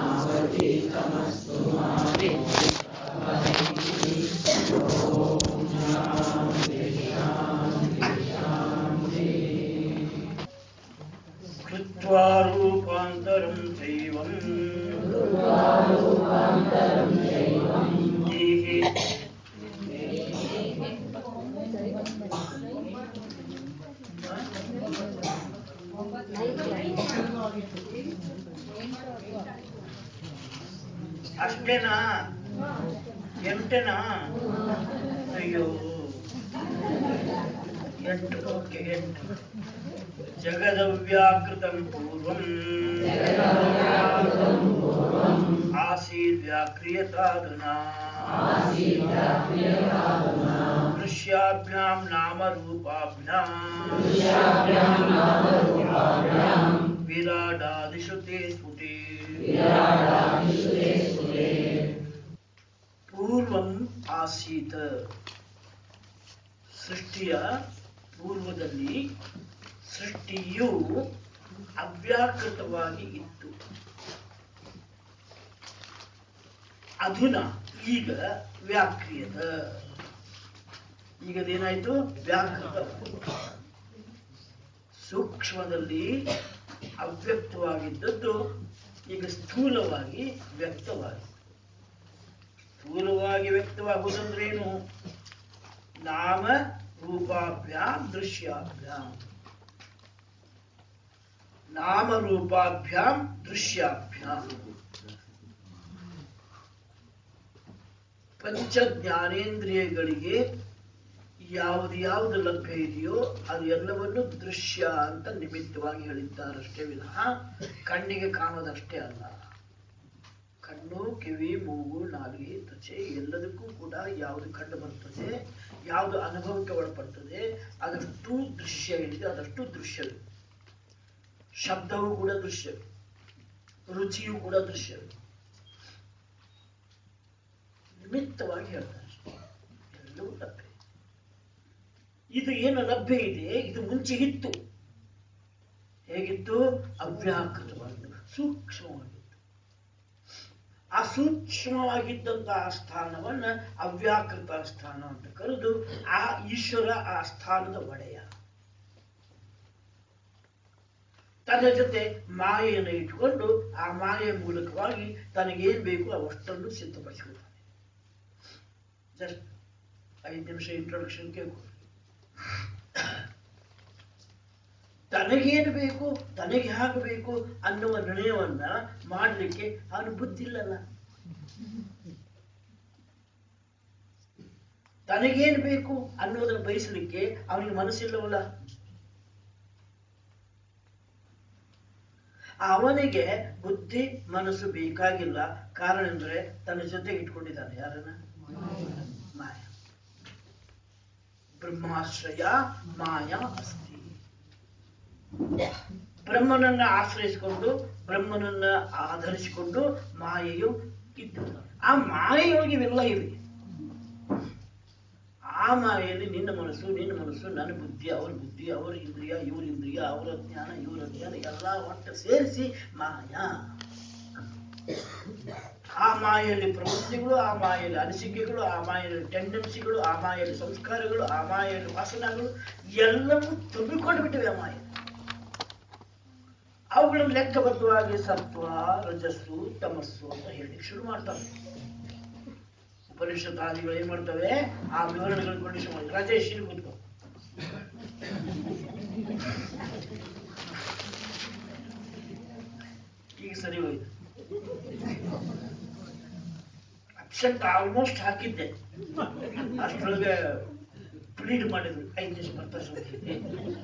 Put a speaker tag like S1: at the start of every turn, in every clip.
S1: कृत्वा रूपान्तरं चैवम् देहे ಅಷ್ಟೇನಾ ಎಂಟೇನಾ ಅಯ್ಯೋ ಎಂಟು ಓಕೆ ಎಂಟು ಜಗದವ್ಯಾಕೃತಂ ಪೂರ್ವಂ ಆಸೀದ್ ವ್ಯಾಕ್ರಿಯತಾಧುನಾ ದೃಶ್ಯಾಭ್ಯಾಂ ನಾಮರೂಪಾಭ್ಯಾಂ ವಿರಾಡಾದಿಷು ತೇ ಸ್ಫುಟೇ ಪೂರ್ವಂ ಆಸೀತ ಸೃಷ್ಟಿಯ ಪೂರ್ವದಲ್ಲಿ ಸೃಷ್ಟಿಯು ಅವ್ಯಾಕೃತವಾಗಿ ಇತ್ತು ಅಧುನ ಈಗ ವ್ಯಾಕ್ರಿಯತ ಈಗದೇನಾಯ್ತು ವ್ಯಾಕೃತ ಸೂಕ್ಷ್ಮದಲ್ಲಿ ಅವ್ಯಕ್ತವಾಗಿದ್ದದ್ದು ಈಗ ಸ್ಥೂಲವಾಗಿ ವ್ಯಕ್ತವಾಗಿ ಸ್ಥೂಲವಾಗಿ ವ್ಯಕ್ತವಾಗುವುದಂದ್ರೇನು ನಾಮ ರೂಪಾಭ್ಯಾಂ ದೃಶ್ಯಾಭ್ಯಾಂ ನಾಮರೂಪಾಭ್ಯಾಂ ದೃಶ್ಯಾಭ್ಯಾಂ ಪಂಚ ಜ್ಞಾನೇಂದ್ರಿಯಗಳಿಗೆ ಯಾವುದು ಯಾವುದು ಲಭ್ಯ ಇದೆಯೋ ಅದು ಎಲ್ಲವನ್ನು ದೃಶ್ಯ ಅಂತ ನಿಮಿತ್ತವಾಗಿ ಹೇಳಿದ್ದಾರಷ್ಟೇ ವಿನಃ ಕಣ್ಣಿಗೆ ಕಾಣೋದಷ್ಟೇ ಅಲ್ಲ ಕಣ್ಣು ಕಿವಿ ಮೂಗು ನಾಲಿಗೆ ತ್ವಚೆ ಎಲ್ಲದಕ್ಕೂ ಕೂಡ ಯಾವುದು ಕಂಡು ಬರ್ತದೆ ಯಾವುದು ಅನುಭವಕ್ಕೆ ಒಳಪಡ್ತದೆ ಅದಷ್ಟು ದೃಶ್ಯ ಏನಿದೆ ಅದಷ್ಟು ದೃಶ್ಯವೇ ಶಬ್ದವೂ ಕೂಡ ದೃಶ್ಯವೇ ರುಚಿಯೂ ಕೂಡ ದೃಶ್ಯವೇ ನಿಮಿತ್ತವಾಗಿ ಹೇಳ್ತಾರೆ ಅಷ್ಟೇ. ಎಲ್ಲವೂ ಲಭ್ಯ ಇದು ಏನು ಲಭ್ಯ ಇದೆ ಇದು ಮುಂಚೆ ಇತ್ತು ಹೇಗಿತ್ತು ಅವ್ಯಾಕೃತವಾಗಿತ್ತು ಸೂಕ್ಷ್ಮವಾಗಿತ್ತು ಆ ಸೂಕ್ಷ್ಮವಾಗಿದ್ದಂತಹ ಸ್ಥಾನವನ್ನ ಅವ್ಯಾಕೃತ ಸ್ಥಾನ ಅಂತ ಕರೆದು ಆ ಈಶ್ವರ ಆ ಸ್ಥಾನದ ಒಡೆಯ ತನ್ನ ಜೊತೆ ಮಾಯೆಯನ್ನು ಇಟ್ಕೊಂಡು ಆ ಮಾಯೆಯ ಮೂಲಕವಾಗಿ ತನಗೇನ್ ಬೇಕು ಅವಷ್ಟನ್ನು ಸಿದ್ಧಪಡಿಸಿಕೊಳ್ತಾನೆ ಜಸ್ಟ್ ಐದು ನಿಮಿಷ ಇಂಟ್ರೊಡಕ್ಷನ್ ಕೇಳ್ಕೊಳ್ಳಿ ತನಗೇನು ಬೇಕು ತನಗೆ ಹಾಕಬೇಕು ಅನ್ನುವ ನಿರ್ಣಯವನ್ನ ಮಾಡಲಿಕ್ಕೆ ಅವನು ಬುದ್ಧಿ ಇಲ್ಲಲ್ಲ ತನಗೇನು ಬೇಕು ಅನ್ನೋದನ್ನು ಬಯಸಲಿಕ್ಕೆ ಅವನಿಗೆ ಮನಸ್ಸಿಲ್ಲವಲ್ಲ ಅವನಿಗೆ ಬುದ್ಧಿ ಮನಸ್ಸು ಬೇಕಾಗಿಲ್ಲ ಕಾರಣ ಅಂದ್ರೆ ತನ್ನ ಜೊತೆಗೆ ಇಟ್ಕೊಂಡಿದ್ದಾನೆ ಯಾರನ್ನ ಮಾಯ ಬ್ರಹ್ಮಾಶ್ರಯ ಮಾಯಾ ಅಸ್ತಿ ಬ್ರಹ್ಮನನ್ನ ಆಶ್ರಯಿಸಿಕೊಂಡು ಬ್ರಹ್ಮನನ್ನ ಆಧರಿಸಿಕೊಂಡು ಮಾಯೆಯು ಇದ್ದು ಆ ಮಾಯೆಯೊಳಗೆ ಇವೆಲ್ಲ ಇವೆ ಆ ಮಾಯೆಯಲ್ಲಿ ನಿನ್ನ ಮನಸ್ಸು ನಿನ್ನ ಮನಸ್ಸು ನನ್ನ ಬುದ್ಧಿ ಅವರ ಬುದ್ಧಿ ಅವರ ಇಂದ್ರಿಯ ಇವ್ರ ಇಂದ್ರಿಯ ಅವರ ಜ್ಞಾನ ಇವರ ಜ್ಞಾನ ಎಲ್ಲ ಒಟ್ಟು ಸೇರಿಸಿ ಮಾಯಾ ಆ ಮಾಯೆಯಲ್ಲಿ ಪ್ರವೃತ್ತಿಗಳು ಆ ಮಾಯೆಯಲ್ಲಿ ಅನಿಸಿಕೆಗಳು ಆ ಮಾಯೆಯಲ್ಲಿ ಟೆಂಡೆನ್ಸಿಗಳು ಆ ಮಾಯೆಯಲ್ಲಿ ಸಂಸ್ಕಾರಗಳು ಆ ಮಾಯೆಯಲ್ಲಿ ವಾಸನಗಳು ಎಲ್ಲವೂ ತುಂಬಿಕೊಂಡು ಬಿಟ್ಟಿವೆ ಆ ಮಾಯೆ ಅವುಗಳನ್ನು ಲೆಕ್ಕಬದ್ಧವಾಗಿ ಸತ್ವ ರಜಸ್ಸು ತಮಸ್ಸು ಅಂತ ಹೇಳಿ ಶುರು ಮಾಡ್ತಾರೆ ಉಪನಿಷತ್ತಾದಿಗಳು ಏನ್ ಮಾಡ್ತವೆ ಆ ವಿವರಣೆಗಳನ್ನು ಕಂಡೀಷನ್ ಮಾಡಿ ರಾಜೇಶ್ ಇಲ್ಲಿ ಕೂತ್ಕೋ ಈಗ ಸರಿ ಹೋಯ್ತು ಅಕ್ಷಂತ ಆಲ್ಮೋಸ್ಟ್ ಹಾಕಿದ್ದೆ ಅಷ್ಟರೊಳಗೆ ಪ್ಲೀಡ್ ಮಾಡಿದ್ರು ಐದು ನಿಮಿಷ ಬರ್ತಾರೆ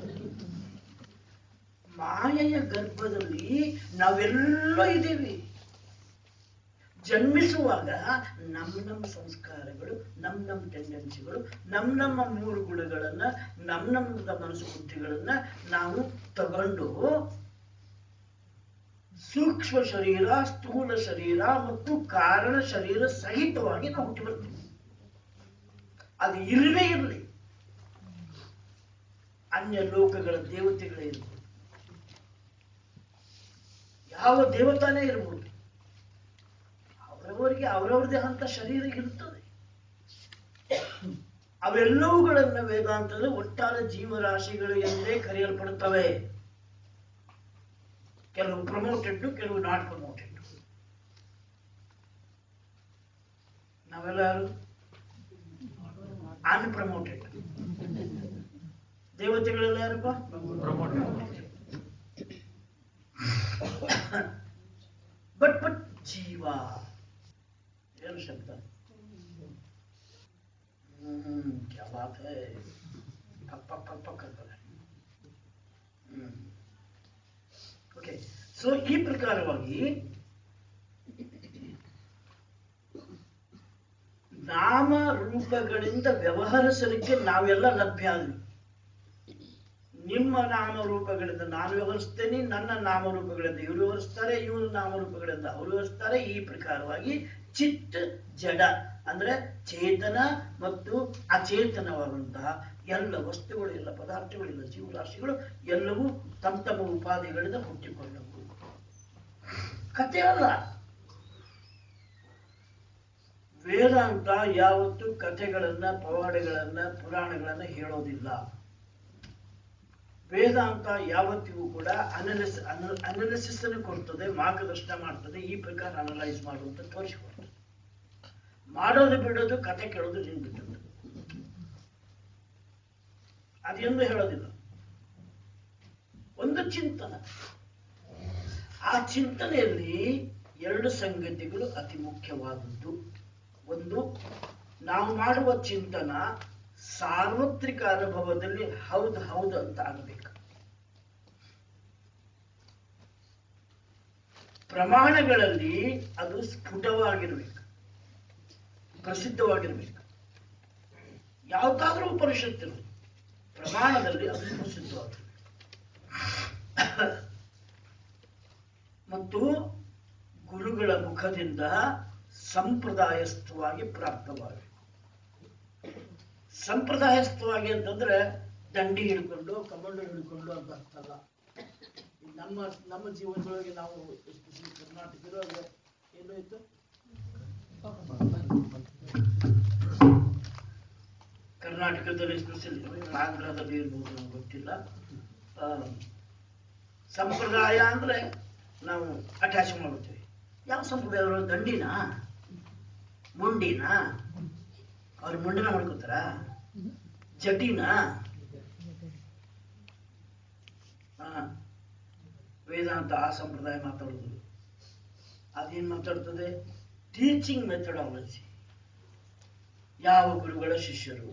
S1: ಮಾಯೆಯ ಗರ್ಭದಲ್ಲಿ ನಾವೆಲ್ಲ ಇದ್ದೀವಿ ಜನ್ಮಿಸುವಾಗ ನಮ್ಮ ನಮ್ಮ ಸಂಸ್ಕಾರಗಳು ನಮ್ಮ ನಮ್ಮ ಟೆಂಡೆನ್ಸಿಗಳು ನಮ್ಮ ನಮ್ಮ ಮೂರು ಗುಣಗಳನ್ನ ನಮ್ಮ ನಮ್ಮ ಮನಸ್ಸು ಬುದ್ಧಿಗಳನ್ನ ನಾವು ತಗೊಂಡು ಸೂಕ್ಷ್ಮ ಶರೀರ ಸ್ಥೂಲ ಶರೀರ ಮತ್ತು ಕಾರಣ ಶರೀರ ಸಹಿತವಾಗಿ ನಾವು ಹುಟ್ಟಿ ಬರ್ತೀವಿ ಅದು ಇರಲೇ ಇರಲಿ ಅನ್ಯ ಲೋಕಗಳ ದೇವತೆಗಳೇ ಇರ್ಬೋದು ಯಾವ ದೇವತಾನೇ ಇರ್ಬೋದು ಜೀವರಿಗೆ ಅವರವ್ರದೇ ಅಂತ ಶರೀರ ಇರ್ತದೆ ಅವೆಲ್ಲವುಗಳನ್ನು ವೇದಾಂತದಲ್ಲಿ ಒಟ್ಟಾರೆ ಜೀವರಾಶಿಗಳು ಎಂದೇ ಕರೆಯಲ್ಪಡುತ್ತವೆ ಕೆಲವು ಪ್ರಮೋಟೆಡ್ ಕೆಲವು ನಾಟ್ ಪ್ರಮೋಟೆಡ್ ನಾವೆಲ್ಲ ಯಾರು ಅನ್ಪ್ರಮೋಟೆಡ್ ದೇವತೆಗಳೆಲ್ಲ ಯಾರಪ್ಪ ಬಟ್ ಬಟ್ ಜೀವ ಏನು ಶಬ್ದ ಹ್ಮ್ ಕ್ಯಾ ಬಾತ್ ಹೈ ಪಕ್ ಪಕ್ ಪಕ್ ಪಕ್ ಅಂತದೆ ಹ್ಮ್ ಓಕೆ ಸೊ ಈ ಪ್ರಕಾರವಾಗಿ ನಾಮ ರೂಪಗಳಿಂದ ವ್ಯವಹರಿಸಲಿಕ್ಕೆ ನಾವೆಲ್ಲ ಲಭ್ಯ ಆದ್ವಿ ನಿಮ್ಮ ನಾಮರೂಪಗಳಿಂದ ನಾನು ವ್ಯವಹರಿಸ್ತೇನೆ ನನ್ನ ನಾಮರೂಪಗಳಿಂದ ಇವರು ವ್ಯವಹರಿಸ್ತಾರೆ ಇವರು ನಾಮರೂಪಗಳಿಂದ ಅವರು ವ್ಯವಹರಿಸ್ತಾರೆ ಈ ಪ್ರಕಾರವಾಗಿ ಚಿತ್ ಜಡ ಅಂದ್ರೆ ಚೇತನ ಮತ್ತು ಅಚೇತನವಾದಂತಹ ಎಲ್ಲ ವಸ್ತುಗಳು ಎಲ್ಲ ಪದಾರ್ಥಗಳು ಎಲ್ಲ ಜೀವರಾಶಿಗಳು ಎಲ್ಲವೂ ತಮ್ಮ ತಮ್ಮ ಉಪಾಧಿಗಳಿಂದ ಹುಟ್ಟಿಕೊಂಡವು ಕಥೆ ಅಲ್ಲ ವೇದಾಂತ ಯಾವತ್ತು ಕಥೆಗಳನ್ನ ಪವಾಡಗಳನ್ನ ಪುರಾಣಗಳನ್ನ ಹೇಳೋದಿಲ್ಲ ವೇದಾಂತ ಯಾವತ್ತಿಗೂ ಕೂಡ ಅನಲಿಸ್ ಅನಾಲಿಸಿಸ್ ಅನ್ನು ಕೊಡ್ತದೆ ಮಾರ್ಗದರ್ಶನ ಮಾಡ್ತದೆ ಈ ಪ್ರಕಾರ ಅನಲೈಸ್ ಮಾಡುವಂತ ತೋರಿಸಿಕೊಡ್ತದೆ ಮಾಡೋದು ಬಿಡೋದು ಕತೆ ಕೇಳೋದು ನಿನ್ ಬಿಟ್ಟದ್ದು ಅದೆಂದು ಹೇಳೋದಿಲ್ಲ ಒಂದು ಚಿಂತನ ಆ ಚಿಂತನೆಯಲ್ಲಿ ಎರಡು ಸಂಗತಿಗಳು ಅತಿ ಮುಖ್ಯವಾದದ್ದು ಒಂದು ನಾವು ಮಾಡುವ ಚಿಂತನ ಸಾರ್ವತ್ರಿಕ ಅನುಭವದಲ್ಲಿ ಹೌದು ಹೌದು ಅಂತ ಆಗಬೇಕು ಪ್ರಮಾಣಗಳಲ್ಲಿ ಅದು ಸ್ಫುಟವಾಗಿರ್ಬೇಕು ಪ್ರಸಿದ್ಧವಾಗಿರ್ಬೇಕು ಯಾವುದಾದ್ರೂ ಉಪನಿಷತ್ತಿರಲಿ ಪ್ರಮಾಣದಲ್ಲಿ ಅದು ಪ್ರಸಿದ್ಧವಾಗಿರ್ಬೇಕು ಮತ್ತು ಗುರುಗಳ ಮುಖದಿಂದ ಸಂಪ್ರದಾಯಸ್ಥವಾಗಿ ಪ್ರಾಪ್ತವಾಗಬೇಕು ಸಂಪ್ರದಾಯಸ್ಥವಾಗಿ ಅಂತಂದ್ರೆ ದಂಡಿ ಹಿಡ್ಕೊಂಡು ಕಮಂಡು ಹಿಡ್ಕೊಂಡು ಅಂತ ಅರ್ಥ ಅಲ್ಲ ಈ ನಮ್ಮ ನಮ್ಮ ಜೀವನದೊಳಗೆ ನಾವು ಎಸ್ಪೆಷಲಿ ಕರ್ನಾಟಕದೊಳಗೆ ಏನು ಇತ್ತು ಕರ್ನಾಟಕದಲ್ಲಿ ಎಸ್ಪೆಷಲಿ ಆಂಧ್ರದಲ್ಲಿ ಇರ್ಬೋದು ನಮ್ಗೆ ಗೊತ್ತಿಲ್ಲ ಆ, ಸಂಪ್ರದಾಯ ಅಂದ್ರೆ ನಾವು ಅಟ್ಯಾಚ್ ಮಾಡುತ್ತೇವೆ ಯಾವ ಸಂಪ್ರದಾಯ ಅವರು ದಂಡಿನ ಮುಂಡಿನ ಅವ್ರು ಮುಂಡಿನ ಮಾಡ್ಕೋತಾರ ಜಟಿನ ಹಾ ವೇದಾಂತ ಆ ಸಂಪ್ರದಾಯ ಮಾತಾಡೋದು ಅದೇನ್ ಮಾತಾಡ್ತದೆ ಟೀಚಿಂಗ್ ಮೆಥಡಾಲಜಿ ಯಾವ ಗುರುಗಳ ಶಿಷ್ಯರು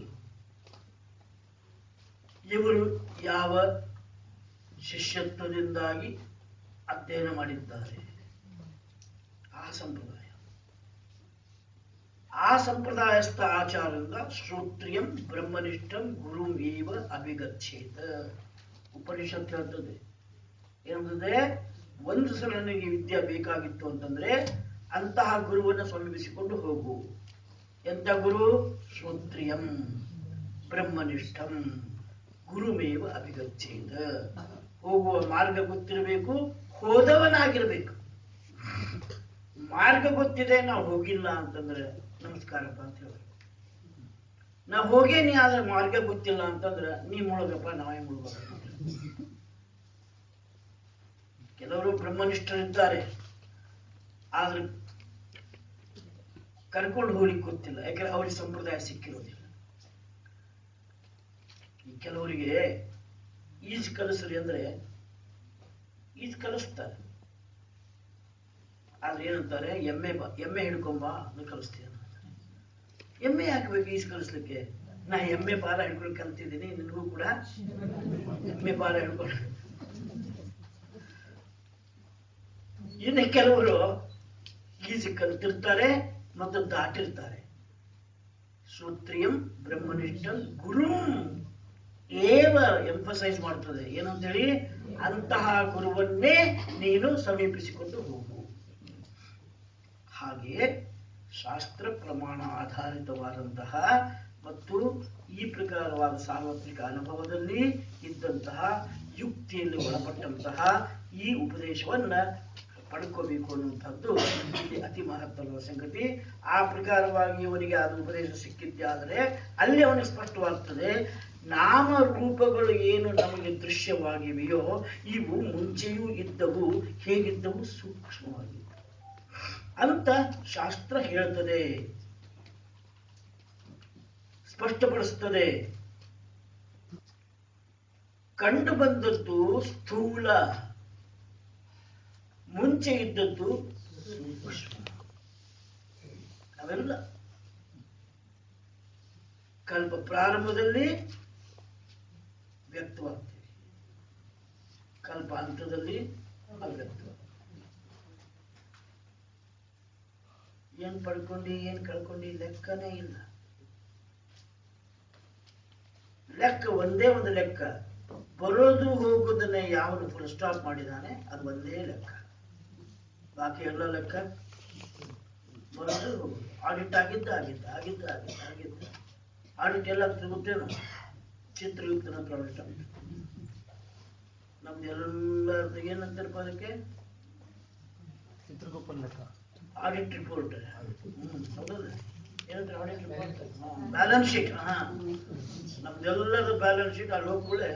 S1: ಇವರು ಯಾವ ಶಿಷ್ಯತ್ವದಿಂದಾಗಿ ಅಧ್ಯಯನ ಮಾಡಿದ್ದಾರೆ ಆ ಸಂಪ್ರದಾಯ ಆ ಸಂಪ್ರದಾಯಸ್ಥ ಆಚಾರದಿಂದ ಶ್ರೋತ್ರಿಯಂ ಬ್ರಹ್ಮನಿಷ್ಠಂ ಗುರು ಏವ ಅಭಿಗಚ್ಚೇತ ಉಪನಿಷತ್ ಹೇಳ್ತದೆ ಏನಂತಂದ್ರೆ ಒಂದು ಸಲ ನನಗೆ ವಿದ್ಯೆ ಬೇಕಾಗಿತ್ತು ಅಂತಂದ್ರೆ ಅಂತಹ ಗುರುವನ್ನು ಸಮೀಪಿಸಿಕೊಂಡು ಹೋಗು ಎಂತ ಗುರು ಶ್ರೋತ್ರಿಯಂ ಬ್ರಹ್ಮನಿಷ್ಠಂ ಗುರುಮೇವ ಅಭಿಗಚ್ಚೇತ ಹೋಗುವ ಮಾರ್ಗ ಗೊತ್ತಿರಬೇಕು ಹೋದವನಾಗಿರ್ಬೇಕು ಮಾರ್ಗ ಗೊತ್ತಿದೆ ನಾವು ಹೋಗಿಲ್ಲ ಅಂತಂದ್ರೆ ನಮಸ್ಕಾರಪ್ಪ ಅಂತ ಹೇಳ್ಬೇಕು ನಾ ಹೋಗೇನಿ ಆದ್ರೆ ಮಾರ್ಗ ಗೊತ್ತಿಲ್ಲ ಅಂತಂದ್ರೆ ನೀ ಮುಳುಗಪ್ಪ ನಾವೇ ಮುಳುಗ ಕೆಲವರು ಬ್ರಹ್ಮನಿಷ್ಠರಿದ್ದಾರೆ ಆದ್ರೆ ಕರ್ಕೊಂಡು ಹೋಗ್ಲಿಕ್ಕೆ ಗೊತ್ತಿಲ್ಲ ಯಾಕಂದ್ರೆ ಅವ್ರಿಗೆ ಸಂಪ್ರದಾಯ ಸಿಕ್ಕಿರೋದಿಲ್ಲ ಈ ಕೆಲವರಿಗೆ ಈಜು ಕಲಿಸ್ರಿ ಅಂದ್ರೆ ಈಜು ಕಲಿಸ್ತಾರೆ ಆದ್ರೆ ಏನಂತಾರೆ ಎಮ್ಮೆ ಬಾ ಎಮ್ಮೆ ಹಿಡ್ಕೊಂಬ ಅಂತ ಕಲಿಸ್ತೀಯ ಎಮ್ಮೆ ಹಾಕ್ಬೇಕು ಈಜು ಕಲಿಸ್ಲಿಕ್ಕೆ ನಾ ಎಮ್ಮೆ ಪಾಲ ಹಿಡ್ಕೊಂಡು ಕಲ್ತಿದ್ದೀನಿ ನಿನಗೂ ಕೂಡ ಎಮ್ಮೆ ಪಾಲ ಹಿಡ್ಕೊಂಡು ಇನ್ನು ಕೆಲವರು ಈಜು ಕಲ್ತಿರ್ತಾರೆ ಮತ್ತು ದಾಟಿರ್ತಾರೆ ಶ್ರೋತ್ರಿಯಂ ಬ್ರಹ್ಮನಿಷ್ಠಂ ಗುರುಂ ಏವ ಎಂಫಸೈಸ್ ಮಾಡ್ತದೆ ಏನಂತೇಳಿ ಅಂತಹ ಗುರುವನ್ನೇ ನೀನು ಸಮೀಪಿಸಿಕೊಂಡು ಹೋಗು ಹಾಗೆಯೇ ಶಾಸ್ತ್ರ ಪ್ರಮಾಣ ಆಧಾರಿತವಾದಂತಹ ಮತ್ತು ಈ ಪ್ರಕಾರವಾದ ಸಾರ್ವತ್ರಿಕ ಅನುಭವದಲ್ಲಿ ಇದ್ದಂತಹ ಯುಕ್ತಿಯಲ್ಲಿ ಒಳಪಟ್ಟಂತಹ ಈ ಉಪದೇಶವನ್ನ ಪಡ್ಕೋಬೇಕು ಅನ್ನುವಂಥದ್ದು ಇಲ್ಲಿ ಅತಿ ಮಹತ್ತರದ ಸಂಗತಿ ಆ ಪ್ರಕಾರವಾಗಿ ಇವನಿಗೆ ಅದು ಉಪದೇಶ ಸಿಕ್ಕಿದ್ದಾದರೆ ಅಲ್ಲಿ ಅವನಿಗೆ ಸ್ಪಷ್ಟವಾಗ್ತದೆ ನಾಮ ರೂಪಗಳು ಏನು ನಮಗೆ ದೃಶ್ಯವಾಗಿವೆಯೋ ಇವು ಮುಂಚೆಯೂ ಇದ್ದವು ಹೇಗಿದ್ದವು ಸೂಕ್ಷ್ಮವಾಗಿದ್ದವು ಅಂತ ಶಾಸ್ತ್ರ ಹೇಳ್ತದೆ ಸ್ಪಷ್ಟಪಡಿಸ್ತದೆ ಕಂಡು ಬಂದದ್ದು ಸ್ಥೂಲ ಮುಂಚೆ ಇದ್ದದ್ದು ಸೂಕ್ಷ್ಮ ಅವೆಲ್ಲ ಕಲ್ಪ ಪ್ರಾರಂಭದಲ್ಲಿ ವ್ಯಕ್ತವಾಗ್ತವೆ ಕಲ್ಪ ಹಂತದಲ್ಲಿ ಅವ್ಯಕ್ತವಾಗ್ತವೆ ಏನ್ ಪಡ್ಕೊಂಡು ಏನ್ ಕಳ್ಕೊಂಡು ಲೆಕ್ಕನೇ ಇಲ್ಲ ಲೆಕ್ಕ ಒಂದೇ ಒಂದು ಲೆಕ್ಕ ಬರೋದು ಹೋಗೋದನ್ನ ಯಾವನು ಫುಲ್ ಸ್ಟಾಪ್ ಮಾಡಿದಾನೆ ಅದು ಒಂದೇ ಲೆಕ್ಕ ಬಾಕಿ ಎಲ್ಲ ಲೆಕ್ಕ ಬರೋದು ಹೋಗೋದು ಆಡಿಟ್ ಆಗಿದ್ದ ಆಗಿದ್ದ ಆಗಿದ್ದ ಆಗಿದ್ದ ಆಗಿದ್ದ ಆಡಿಟ್ ಎಲ್ಲ ಗೊತ್ತೇನು ಚಿತ್ರಯುಕ್ತನ ಪ್ರಾಡಕ್ಟ್ ಅಂತ ನಮ್ದು ಎಲ್ಲ ಏನಂತಿರ್ಪ ಅದಕ್ಕೆ
S2: ಚಿತ್ರಗುಪ್ಪನ ಲೆಕ್ಕ
S1: ಆಡಿಟ್ ರಿಪೋರ್ಟ್ ಹ್ಮ್ ಹೌದಲ್ಲ ಏನಂದ್ರೆ ಆಡಿಟ್ ರಿಪೋರ್ಟ್ ಬ್ಯಾಲೆನ್ಸ್ ಶೀಟ್ ಹಾ ನಮ್ದೆಲ್ಲದ ಬ್ಯಾಲೆನ್ಸ್ ಶೀಟ್ ಅಲ್ಲಿ ಹೋಗ್ಕೊಳ್ಳೆ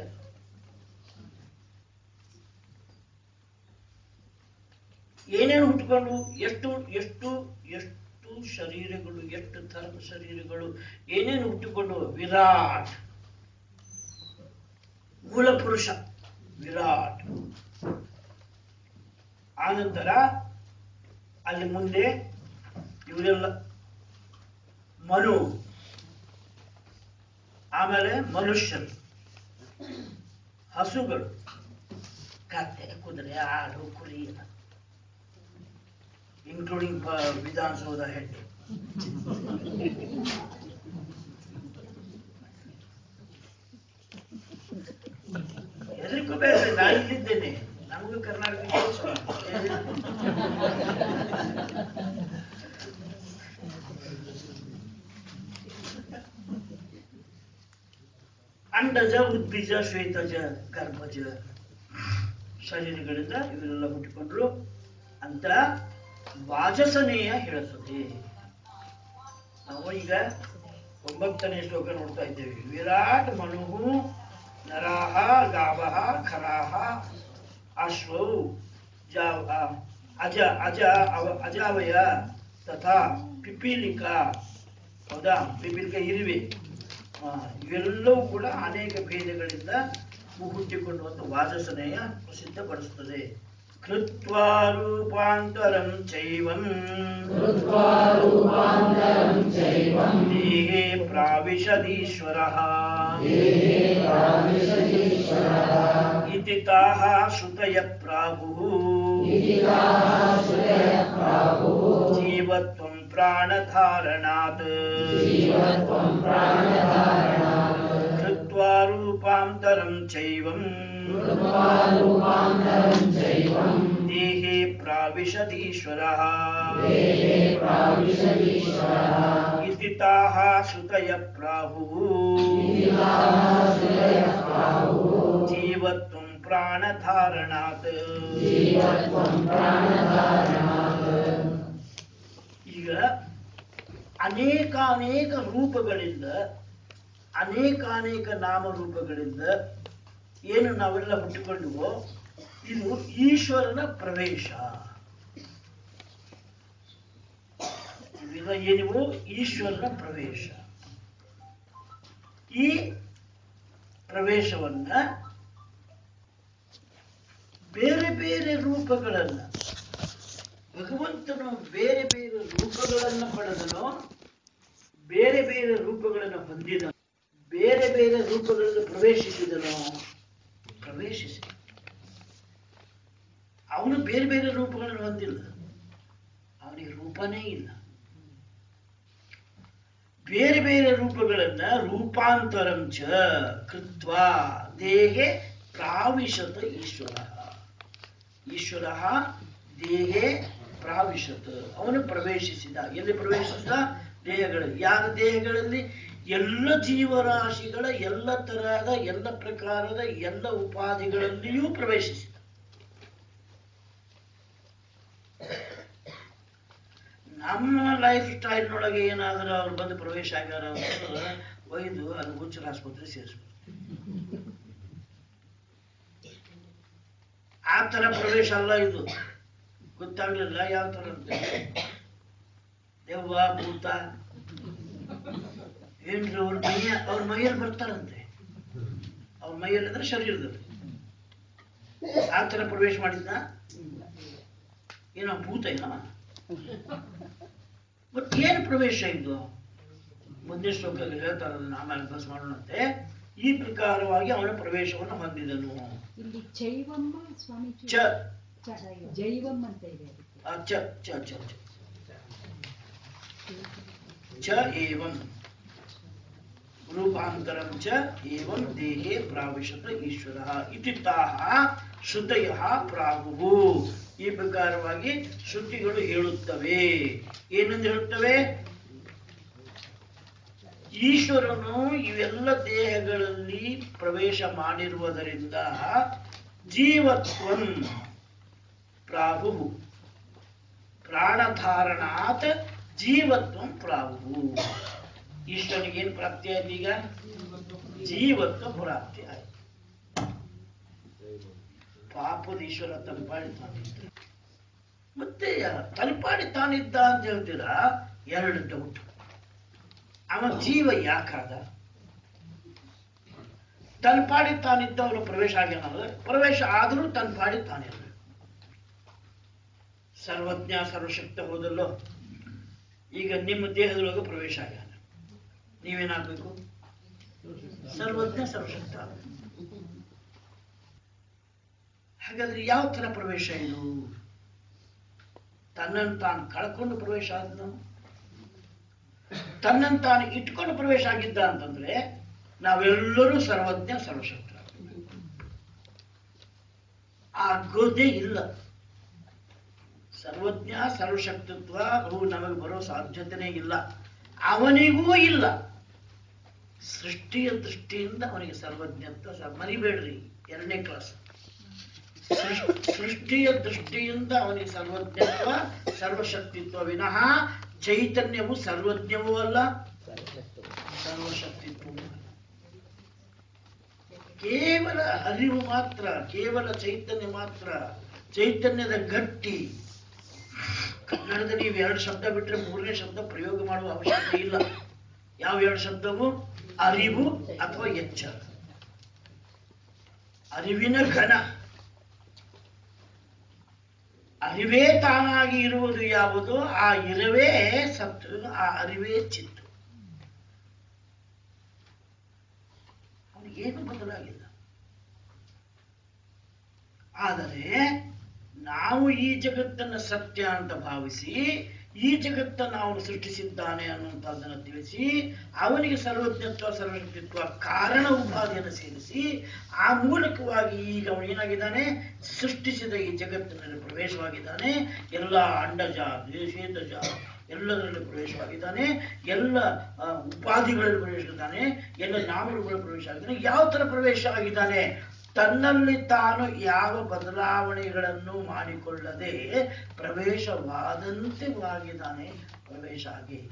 S1: ಏನೇನು ಹುಟ್ಕೊಂಡು ಎಷ್ಟು ಎಷ್ಟು ಎಷ್ಟು ಶರೀರಗಳು ಎಷ್ಟು ಥರದ ಶರೀರಗಳು ಏನೇನು ಹುಟ್ಟಿಕೊಂಡು ವಿರಾಟ್ ಮೂಲ ಪುರುಷ ವಿರಾಟ್ ಆನಂತರ ಅಲ್ಲಿ ಮುಂದೆ ಇವರೆಲ್ಲ ಮನು ಆಮೇಲೆ ಮನುಷ್ಯರು ಹಸುಗಳು ಕತ್ತೆ ಕುದುರೆ ಆಡು ಕುರಿ ಇನ್ಕ್ಲೂಡಿಂಗ್ ವಿಧಾನಸೌಧ ಹೆಡ್ ಹೆದರಿಕೋಬೇಡ ನಾನು ಇಲ್ಲಿದ್ದೇನೆ ನಮಗೂ ಕರ್ನಾಟಕ ಕೆಲಸ ಅಂಡಜ ಉದ್ಬೀಜ ಶ್ವೇತಜ ಗರ್ಭಜ ಶರೀರಗಳಿಂದ ಇವರೆಲ್ಲ ಹುಟ್ಟಿಕೊಂಡ್ರು ಅಂತ ವಾಜಸನೇಯ ಹೇಳುತ್ತದೆ ನಾವು ಈಗ ಒಂಬತ್ತನೇ ಶ್ಲೋಕ ನೋಡ್ತಾ ಇದ್ದೇವೆ ವಿರಾಟ್ ಮನುಹು ನರಾಹ ಗಾವಹ ಖರಾಹ ಅಶ್ವೌ ಜಾವ ಅಜ ಅಜ ಅವ ಅಜಾವಯ ತಥಾ ಪಿಪೀಲಿಕಾ ಹೌದಾ ಪಿಪೀಲಿಕ ಇರುವೆ ಆ, ಇವೆಲ್ಲವೂ ಕೂಡ ಅನೇಕ ಭೇದಗಳಿಂದ ಹುಟ್ಟಿಕೊಂಡು ಒಂದು ವಾಜಸನೆಯ ಪ್ರಸಿದ್ಧಪಡಿಸುತ್ತದೆ ಕೃತ್ವಾ ರೂಪಾಂತರಂ ಚೈವಂ ದೇಹೇ ಪ್ರಾವಿಶದೀಶ್ವರಃ ಇತಿ ತಾಃ ಶ್ರುತಯ ಪ್ರಾಹುಃ ಜೀವತ್ವಂ ಪ್ರಾಣಧಾರಣಾತ್ कृत्वा रूपान्तरं चैवम् देहे प्राविशदीश्वरः इति ताः श्रुतयः प्राहुः जीवत्वं प्राणधारणात् ಈಗ ಅನೇಕಾನೇಕ ರೂಪಗಳಿಂದ ಅನೇಕಾನೇಕ ನಾಮರೂಪಗಳಿಂದ ಏನು ನಾವೆಲ್ಲ ಹುಟ್ಟಿಕೊಂಡುವೋ ಇದು ಈಶ್ವರನ ಪ್ರವೇಶ ಇವೆಲ್ಲ ಏನಿವು ಈಶ್ವರನ ಪ್ರವೇಶ ಈ ಪ್ರವೇಶವನ್ನ ಬೇರೆ ಬೇರೆ ರೂಪಗಳನ್ನ ಭಗವಂತನು ಬೇರೆ ಬೇರೆ ರೂಪಗಳನ್ನು ಪಡೆದನು ಬೇರೆ ಬೇರೆ ರೂಪಗಳನ್ನು ಹೊಂದಿದನು ಬೇರೆ ಬೇರೆ ರೂಪಗಳನ್ನು ಪ್ರವೇಶಿಸಿದನು ಪ್ರವೇಶಿಸಿ ಅವನು ಬೇರೆ ಬೇರೆ ರೂಪಗಳನ್ನು ಹೊಂದಿಲ್ಲ ಅವನಿಗೆ ರೂಪನೇ ಇಲ್ಲ ಬೇರೆ ಬೇರೆ ರೂಪಗಳನ್ನ ರೂಪಾಂತರಂಚ ಕೃತ್ವ ದೇಹೆ ಪ್ರಾವಿಶತ ಈಶ್ವರ ಈಶ್ವರ ದೇಹೆ ಪ್ರಾವಿಶತ್ ಅವನು ಪ್ರವೇಶಿಸಿದ ಎಲ್ಲಿ ಪ್ರವೇಶಿಸಿದ ದೇಹಗಳಲ್ಲಿ ಯಾರ ದೇಹಗಳಲ್ಲಿ ಎಲ್ಲ ಜೀವರಾಶಿಗಳ ಎಲ್ಲ ತರಹದ ಎಲ್ಲ ಪ್ರಕಾರದ ಎಲ್ಲ ಉಪಾಧಿಗಳಲ್ಲಿಯೂ ಪ್ರವೇಶಿಸಿದ ನಮ್ಮ ಲೈಫ್ ಸ್ಟೈಲ್ನೊಳಗೆ ಏನಾದರೂ ಅವ್ರು ಬಂದು ಪ್ರವೇಶ ಆಗ್ಯಾರ ಅಂದ್ರೆ ಒಯ್ದು ಅಲ್ಲಿ ಹುಚ್ಚರ ಆಸ್ಪತ್ರೆ ಸೇರಿಸ್ಬೇಕು ಆ ಥರ ಪ್ರವೇಶ ಅಲ್ಲ ಇದು ಗೊತ್ತಾಗ್ಲಿಲ್ಲ ಯಾವ ಥರ ಅಂತ ದೆವ್ವ ಭೂತ ಏನ್ರಿ ಅವ್ರ ಮೈಯ ಅವ್ರ ಮೈಯಲ್ಲಿ ಬರ್ತಾರಂತೆ ಅವ್ರ ಮೈಯಲ್ಲಿ ಅಂದ್ರೆ ಶರೀರದಲ್ಲಿ ಆ ಥರ ಪ್ರವೇಶ ಮಾಡಿದ್ನ ಏನೋ ಭೂತ ಏನೋ ಬಟ್ ಏನು ಪ್ರವೇಶ ಇದು ಮುಂದಿನ ಶ್ಲೋಕದಲ್ಲಿ ಹೇಳ್ತಾರೆ ಅದನ್ನ ಆಮೇಲೆ ಬಸ್ ಮಾಡೋಣಂತೆ ಈ ಪ್ರಕಾರವಾಗಿ ಅವನ ಪ್ರವೇಶವನ್ನು ಹೊಂದಿದನು
S2: ಇಲ್ಲಿ ಜೈವಮ್ಮ ಸ್ವಾಮೀಜಿ
S1: ಚ
S2: ಚ- ಜೈವಂ ಅಂತ ಇದೆ ಅದಕ್ಕೆ.
S1: ಆ, ಚ ಚ ಚ ಚ ಚ ಏವಂ ರೂಪಾಂತರಂ ಚ ಏವಂ ದೇಹೇ ಪ್ರಾವಿಶತ ಈಶ್ವರ ಇತಿ ತಾಹ ಶ್ರುತಯ ಪ್ರಾಹುವು ಈ ಪ್ರಕಾರವಾಗಿ ಶ್ರುತಿಗಳು ಹೇಳುತ್ತವೆ ಏನೆಂದು ಹೇಳುತ್ತವೆ ಈಶ್ವರನು ಇವೆಲ್ಲ ದೇಹಗಳಲ್ಲಿ ಪ್ರವೇಶ ಮಾಡಿರುವುದರಿಂದ ಜೀವತ್ವಂ ಪ್ರಾಹು ಪ್ರಾಣಧಾರಣಾತ್ ಜೀವತ್ವಂ ಪ್ರಾಹು ಈಶ್ವರನಿಗೆ ಏನು ಪ್ರಾಪ್ತಿ ಆಯ್ತು ಈಗ ಜೀವತ್ವ ಪ್ರಾಪ್ತಿ ಆಯ್ತು ಪಾಪದ ಈಶ್ವರ ತಲಪಾಡಿ ತಾನಿದ್ದ ಮತ್ತೆ ತಲಪಾಡಿ ತಾನಿದ್ದ ಅಂತ ಹೇಳ್ತೀರಾ ಎರಡು ಡೌಟ್ ಅವ ಜೀವ ಯಾಕಾದ ತನ್ನ ಪಾಡಿ ತಾನಿದ್ದ ಅವನು ಪ್ರವೇಶ ಆಗ್ಯಾನಲ್ಲ ಪ್ರವೇಶ ಆದರೂ ತನ್ನ ಪಾಡಿ ತಾನಿಲ್ಲ ಸರ್ವಜ್ಞ ಸರ್ವಶಕ್ತ ಹೋದಲ್ಲೋ ಈಗ ನಿಮ್ಮ ದೇಹದೊಳಗೆ ಪ್ರವೇಶ ಆಗ್ಯಾನ ನೀವೇನಾಗಬೇಕು ಸರ್ವಜ್ಞ ಸರ್ವಶಕ್ತ ಆಗ್ಬೇಕು. ಹಾಗಾದ್ರೆ ಯಾವ ತರ ಪ್ರವೇಶ ಇದು ತನ್ನನ್ನು ತಾನು ಕಳ್ಕೊಂಡು ಪ್ರವೇಶ ಆದ್ನು ತನ್ನನ್ನು ತಾನು ಇಟ್ಕೊಂಡು ಪ್ರವೇಶ ಆಗಿದ್ದ ಅಂತಂದ್ರೆ ನಾವೆಲ್ಲರೂ ಸರ್ವಜ್ಞ ಸರ್ವಶಕ್ತ ಆಗೋದೇ ಇಲ್ಲ ಸರ್ವಜ್ಞ ಸರ್ವಶಕ್ತಿತ್ವ ಅವು ನಮಗೆ ಬರೋ ಸಾಧ್ಯತೆನೇ ಇಲ್ಲ ಅವನಿಗೂ ಇಲ್ಲ ಸೃಷ್ಟಿಯ ದೃಷ್ಟಿಯಿಂದ ಅವನಿಗೆ ಸರ್ವಜ್ಞತ್ವ ಸ- ಮರಿಬೇಡ್ರಿ ಎರಡನೇ ಕ್ಲಾಸ್ ಸೃಷ್- ಸೃಷ್ಟಿಯ ದೃಷ್ಟಿಯಿಂದ ಅವನಿಗೆ ಸರ್ವಜ್ಞತ್ವ ಸರ್ವಶಕ್ತಿತ್ವ ವಿನಃ ಚೈತನ್ಯವು ಸರ್ವಜ್ಞವೂ ಅಲ್ಲ ಸರ್ವಶಕ್ತಿತ್ವವೂ ಅಲ್ಲ ಕೇವಲ ಅರಿವು ಮಾತ್ರ ಕೇವಲ ಚೈತನ್ಯ ಮಾತ್ರ ಚೈತನ್ಯದ ಗಟ್ಟಿ ಕನ್ನಡದಲ್ಲಿ ನೀವು ಎರಡು ಶಬ್ದ ಬಿಟ್ಟರೆ ಮೂರನೇ ಶಬ್ದ ಪ್ರಯೋಗ ಮಾಡುವ ಅವಶ್ಯಕತೆ ಇಲ್ಲ ಯಾವ ಎರಡು ಶಬ್ದವು ಅರಿವು ಅಥವಾ ಎಚ್ಚರ ಅರಿವಿನ ಘನ ಅರಿವೇ ತಾನಾಗಿ ಇರುವುದು ಯಾವುದು ಆ ಇರವೇ ಸತ್ತು ಆ ಅರಿವೇ ಚಿತ್ತು ಅವನಿಗೇನು ಬದಲಾಗಿಲ್ಲ ಆದರೆ ನಾವು ಈ ಜಗತ್ತನ್ನು ಸತ್ಯ ಅಂತ ಭಾವಿಸಿ ಈ ಜಗತ್ತನ್ನು ಅವನು ಸೃಷ್ಟಿಸಿದ್ದಾನೆ ಅನ್ನುವಂಥದ್ದನ್ನು ತಿಳಿಸಿ ಅವನಿಗೆ ಸರ್ವಜ್ಞತ್ವ ಸರ್ವಶಕ್ತಿತ್ವ ಕಾರಣ ಉಪಾಧಿಯನ್ನು ಸೇರಿಸಿ ಆ ಮೂಲಕವಾಗಿ ಈಗ ಅವನು ಏನಾಗಿದ್ದಾನೆ ಸೃಷ್ಟಿಸಿದ ಈ ಜಗತ್ತಿನಲ್ಲಿ ಪ್ರವೇಶವಾಗಿದ್ದಾನೆ ಎಲ್ಲ ಅಂಡಜ ಶ್ವೇತಜ ಎಲ್ಲದರಲ್ಲಿ ಪ್ರವೇಶವಾಗಿದ್ದಾನೆ ಎಲ್ಲ ಆ, ಉಪಾಧಿಗಳಲ್ಲಿ ಪ್ರವೇಶಿದ್ದಾನೆ ಎಲ್ಲ ನಾಮರುಗಳಲ್ಲಿ ಪ್ರವೇಶ ಆಗಿದ್ದಾನೆ ಯಾವ ತರ ಪ್ರವೇಶ ಆಗಿದ್ದಾನೆ ತನ್ನಲ್ಲಿ ತಾನು ಯಾವ ಬದಲಾವಣೆಗಳನ್ನು ಮಾಡಿಕೊಳ್ಳದೆ ಪ್ರವೇಶವಾದಂತೆ ಆಗಿದ್ದಾನೆ ಪ್ರವೇಶ ಆಗೇ ಇಲ್ಲ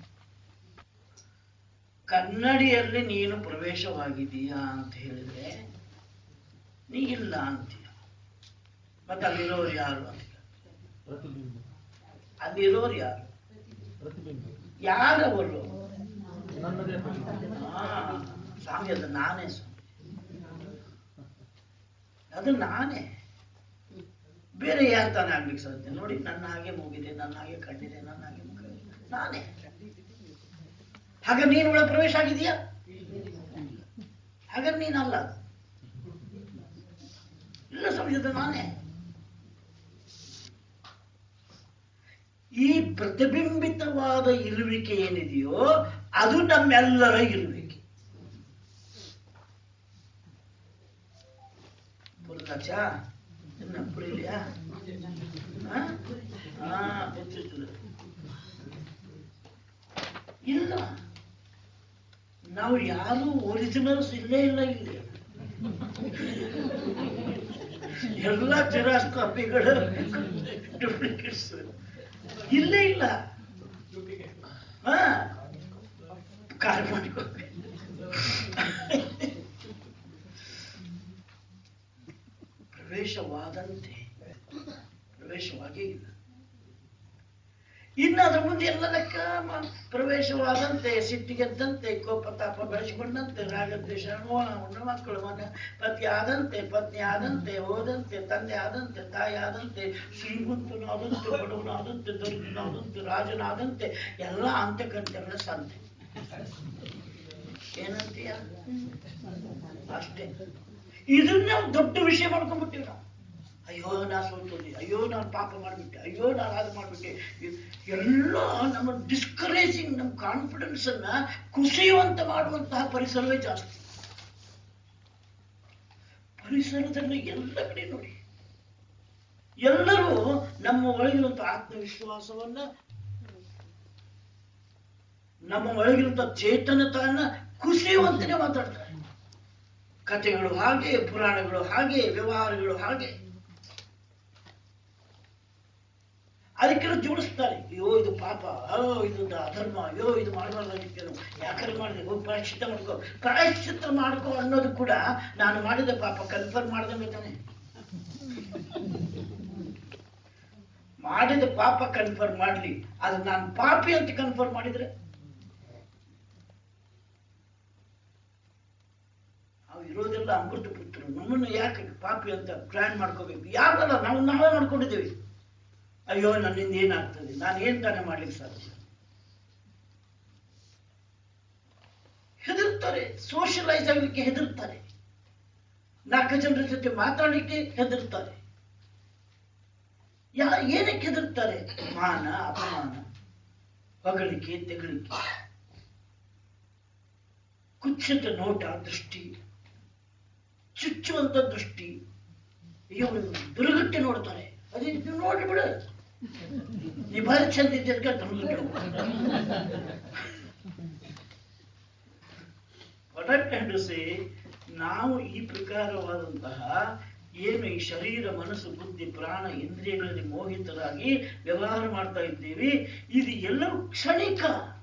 S1: ಕನ್ನಡಿಯಲ್ಲಿ ನೀನು ಪ್ರವೇಶವಾಗಿದೀಯಾ ಅಂತ ಹೇಳಿದ್ರೆ ನೀ ಇಲ್ಲ ಅಂತೀಯ ಮತ್ತೆ ಅಲ್ಲಿರೋರು ಯಾರು ಅಂತ
S3: ಪ್ರತಿಬಿಂಬ
S1: ಅಲ್ಲಿರೋರು ಯಾರು
S3: ಪ್ರತಿಬಿಂಬ
S1: ಯಾರವರು
S3: ನನ್ನದೇ ಪ್ರತಿಬಿಂಬ
S1: ಆ, ಸ್ವಾಮಿ ಅದು ನಾನೇ ಸ್ವಾಮಿ ಅದು ನಾನೇ ಬೇರೆ ಯಾರು ತಾನೇ ಆಗ್ಲಿಕ್ಕೆ ಸಾಧ್ಯ ನೋಡಿ ನನ್ನ ಹಾಗೆ ಮೂಗಿದೆ ನನ್ನ ಹಾಗೆ ಕಣ್ಣಿದೆ ನನ್ನ ಹಾಗೆ ಮುಖ ಇದೆ. ನಾನೇ ಹಾಗೆ ನೀನು ಒಳ ಪ್ರವೇಶ ಆಗಿದೆಯಾ ಹಾಗಾದ್ರೆ ನೀನಲ್ಲ ಅದು. ಇಲ್ಲ ಸ್ವಾಮಿ ಅದು ನಾನೇ ಈ ಪ್ರತಿಬಿಂಬಿತವಾದ ಇರುವಿಕೆ ಏನಿದೆಯೋ ಅದು ನಮ್ಮೆಲ್ಲರ ಇರುವಿಕೆ ಪುರುಷ ಇನ್ನ ಪುರಿಲಿಯಾ ಹಾ ಗೊತ್ತಿರ್ತದೆ ಇಲ್ಲ ನಾವು ಯಾರು ಒರಿಜಿನಲ್ಸ್ ಇಲ್ಲೇ ಇಲ್ಲ ಇಲ್ಲಿ ಎಲ್ಲ ಜೆರಾಕ್ಸ್ ಕಾಪಿಗಳು ಡೂಪ್ಲಿಕೇಟ್ಸ್ ಇಲ್ಲೇ ಇಲ್ಲ ಹಾ ಕಾಲ್ ಮಾಡ್ಕೊ ಪ್ರವೇಶವಾದಂತೆ ಪ್ರವೇಶವಾಗೇ ಇಲ್ಲ ಇನ್ನು ಅದ್ರ ಮುಂದೆ ಎಲ್ಲ ಲೆಕ್ಕ ಮ- ಪ್ರವೇಶವಾದಂತೆ ಸಿಟ್ಟಿಗೆದ್ದಂತೆ ಕೋಪ ತಾಪ ಬೆಳೆಸಿಕೊಂಡಂತೆ ರಾಗದ್ವೇಷ ಮೋಹ ಉಣ್ಣ ಮಕ್ಕಳು ಮನೆ ಪತಿ ಆದಂತೆ ಪತ್ನಿ ಆದಂತೆ ಹೋದಂತೆ ತಂದೆ ಆದಂತೆ ತಾಯಿ ಆದಂತೆ ಶ್ರೀಮಂತನಾದಂತೆ ಬಡವನಾದಂತೆ ದರಿದ್ರನಾದಂತೆ ರಾಜನಾದಂತೆ ಎಲ್ಲ ಅಂತ್ಯಕಂತೆಗಳ ಸಂತೆ ಏನಂತೀಯ ಅಷ್ಟೇ ಇದನ್ನ ನಾವು ದೊಡ್ಡ ವಿಷಯ ಮಾಡ್ಕೊಂಡ್ಬಿಟ್ಟಿವಿ ನಾವು ಅಯ್ಯೋ ನಾ ಸೋತೋದೆ ಅಯ್ಯೋ ನಾನು ಪಾಪ ಮಾಡಿಬಿಟ್ಟೆ ಅಯ್ಯೋ ನಾನು ಅದು ಮಾಡಿಬಿಟ್ಟೆ ಎಲ್ಲ ನಮ್ಮ ಡಿಸ್ಕರೇಜಿಂಗ್ ನಮ್ಮ ಕಾನ್ಫಿಡೆನ್ಸ್ ಅನ್ನ ಕುಸಿಯುವಂತ ಮಾಡುವಂತಹ ಪರಿಸರವೇ ಜಾಸ್ತಿ ಪರಿಸರದಲ್ಲಿ ಎಲ್ಲ ಕಡೆ ನೋಡಿ ಎಲ್ಲರೂ ನಮ್ಮ ಒಳಗಿರುವಂತ ಆತ್ಮವಿಶ್ವಾಸವನ್ನ ನಮ್ಮ ಒಳಗಿರುವಂತ ಚೇತನತನ ಕುಸಿಯುವಂತೆಯೇ ಮಾತಾಡ್ತಾರೆ ಕಥೆಗಳು ಹಾಗೆ ಪುರಾಣಗಳು ಹಾಗೆ ವ್ಯವಹಾರಗಳು ಹಾಗೆ ಅದಕ್ಕೆಲ್ಲ ಜೋಡಿಸ್ತಾರೆ ಅಯ್ಯೋ ಇದು ಪಾಪ ಅಯ್ಯೋ ಇದು ದ- ಅಧರ್ಮ ಅಯ್ಯೋ ಇದು ಮಾಡಬಾರ್ದಾಗಿತ್ತೇನು ಯಾಕಂದ್ರೆ ಮಾಡಿದೆ ಹೋಗಿ ಪ್ರಾಯಶ್ಚಿತ್ತ ಮಾಡ್ಕೋ ಪ್ರಾಯಶ್ಚಿತ್ತ ಮಾಡ್ಕೋ ಅನ್ನೋದು ಕೂಡ ನಾನು ಮಾಡಿದ ಪಾಪ ಕನ್ಫರ್ಮ್ ಮಾಡ್ದಂಗೆ ತಾನೆ ಮಾಡಿದ ಪಾಪ ಕನ್ಫರ್ಮ್ ಮಾಡ್ಲಿ ಅದು ನಾನು ಪಾಪಿ ಅಂತ ಕನ್ಫರ್ಮ್ ಮಾಡಿದ್ರೆ ನಾವು ಇರೋದೆಲ್ಲ ಅಮೃತ ಪುತ್ರರು ನಮ್ಮನ್ನು ಯಾಕೆ ಪಾಪಿ ಅಂತ ಪ್ಲಾನ್ ಮಾಡ್ಕೋಬೇಕು ಯಾರಲ್ಲ ನಾವು ನಾವೇ ಮಾಡ್ಕೊಂಡಿದ್ದೇವೆ ಅಯ್ಯೋ ನನ್ನಿಂದ ಏನಾಗ್ತದೆ ನಾನು ಏನ್ ತಾನೇ ಮಾಡ್ಲಿಕ್ಕೆ ಸಾಧ್ಯ ಹೆದರ್ತಾರೆ ಸೋಷಲೈಸ್ ಆಗ್ಲಿಕ್ಕೆ ಹೆದರ್ತಾರೆ ನಾಲ್ಕು ಜನರ ಜೊತೆ ಮಾತಾಡ್ಲಿಕ್ಕೆ ಹೆದರ್ತಾರೆ ಯಾ ಏನಕ್ಕೆ ಹೆದರ್ತಾರೆ ಮಾನ ಅಪಮಾನ ಹೊಗಳಿಕೆ ತೆಗಳಿಕೆ ಕುಚ್ಚಿತ ನೋಟ ದೃಷ್ಟಿ ಚುಚ್ಚುವಂತ ದೃಷ್ಟಿ ಇವರು ದುರ್ಗಟ್ಟೆ ನೋಡ್ತಾರೆ ಅದೇ ಇದು ನೋಡಿ ಬಿಡು ನೀ ಭಾರಿ ಚಂದ ಇದ್ದಕ್ಕೆ ಒಡಟ್ಟಂಡುಸಿ ನಾವು ಈ ಪ್ರಕಾರವಾದಂತಹ ಏನು ಈ ಶರೀರ ಮನಸ್ಸು ಬುದ್ಧಿ ಪ್ರಾಣ ಇಂದ್ರಿಯಗಳಲ್ಲಿ ಮೋಹಿತರಾಗಿ ವ್ಯವಹಾರ ಮಾಡ್ತಾ ಇದ್ದೀವಿ ಇದು ಎಲ್ಲವೂ ಕ್ಷಣಿಕ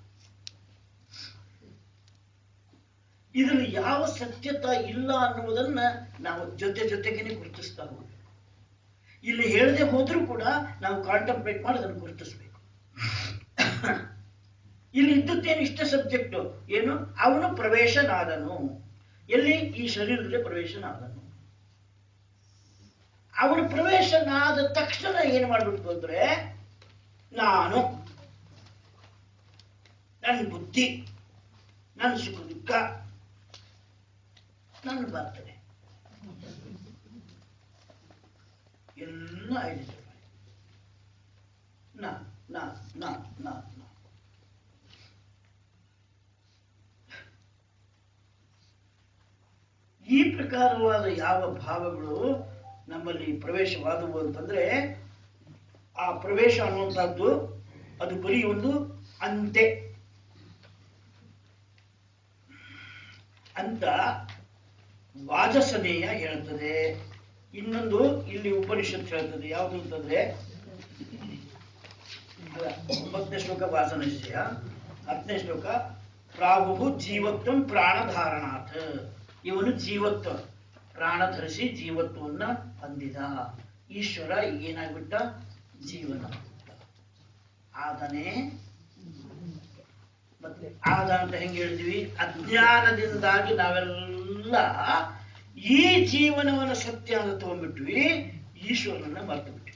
S1: ಇದರಲ್ಲಿ ಯಾವ ಸತ್ಯತ ಇಲ್ಲ ಅನ್ನುವುದನ್ನ ನಾವು ಜೊತೆ ಜೊತೆಗೇನೆ ಗುರುತಿಸ್ತಾ ಹೋಗ್ಬೇಕು ಇಲ್ಲಿ ಹೇಳದೆ ಹೋದ್ರೂ ಕೂಡ ನಾವು ಕಾಂಟಂಪ್ಲೇಟ್ ಮಾಡಿ ಅದನ್ನು ಗುರುತಿಸ್ಬೇಕು ಇಲ್ಲಿ ಇದ್ದದ್ದೇನು ಇಷ್ಟ ಸಬ್ಜೆಕ್ಟ್ ಏನು ಅವನು ಪ್ರವೇಶನಾದನು ಎಲ್ಲಿ ಈ ಶರೀರದಲ್ಲಿ ಪ್ರವೇಶನಾದನು ಅವನು ಪ್ರವೇಶನಾದ ತಕ್ಷಣ ಏನು ಮಾಡ್ಬಿಡ್ತು ಅಂದ್ರೆ ನಾನು ನನ್ನ ಬುದ್ಧಿ ನನ್ನ ಸುಖ ದುಃಖ ನನ್ನ ಬರ್ತದೆ ಎಲ್ಲ ಐಡೆಂಟಿಫೈ ನಾ ನಾ ನಾ ನಾ ನಾ ಈ ಪ್ರಕಾರವಾದ ಯಾವ ಭಾವಗಳು ನಮ್ಮಲ್ಲಿ ಪ್ರವೇಶವಾದವು ಅಂತಂದ್ರೆ ಆ ಪ್ರವೇಶ ಅನ್ನುವಂಥದ್ದು ಅದು ಬರೀ ಒಂದು ಅಂತೆ ಅಂತ ವಾಜಸನೇಯ ಹೇಳ್ತದೆ ಇನ್ನೊಂದು ಇಲ್ಲಿ ಉಪನಿಷತ್ ಹೇಳ್ತದೆ ಯಾವುದು ಅಂತಂದ್ರೆ ಅಲ್ಲ ಒಂಬತ್ತನೇ ಶ್ಲೋಕ ವಾಸನಶಯ ಹತ್ತನೇ ಶ್ಲೋಕ ಪ್ರಾಹು ಜೀವತ್ವಂ ಪ್ರಾಣಧಾರಣಾತ್ ಇವನು ಜೀವತ್ವ ಪ್ರಾಣ ಧರಿಸಿ ಜೀವತ್ವವನ್ನ ಹೊಂದಿದ ಈಶ್ವರ ಏನಾಗ್ಬಿಟ್ಟ ಜೀವನ ಆದನೆ ಮತ್ತೆ ಆದ ಅಂತ ಹೆಂಗೆ ಹೇಳಿದ್ವಿ ಅಜ್ಞಾನದಿಂದಾಗಿ ನಾವೆಲ್ಲ ಈ ಜೀವನವನ್ನ ಸತ್ಯ ಅಂತ ತಗೊಂಡ್ಬಿಟ್ವಿ ಈಶ್ವರನನ್ನ ಮರ್ತು ಬಿಟ್ವಿ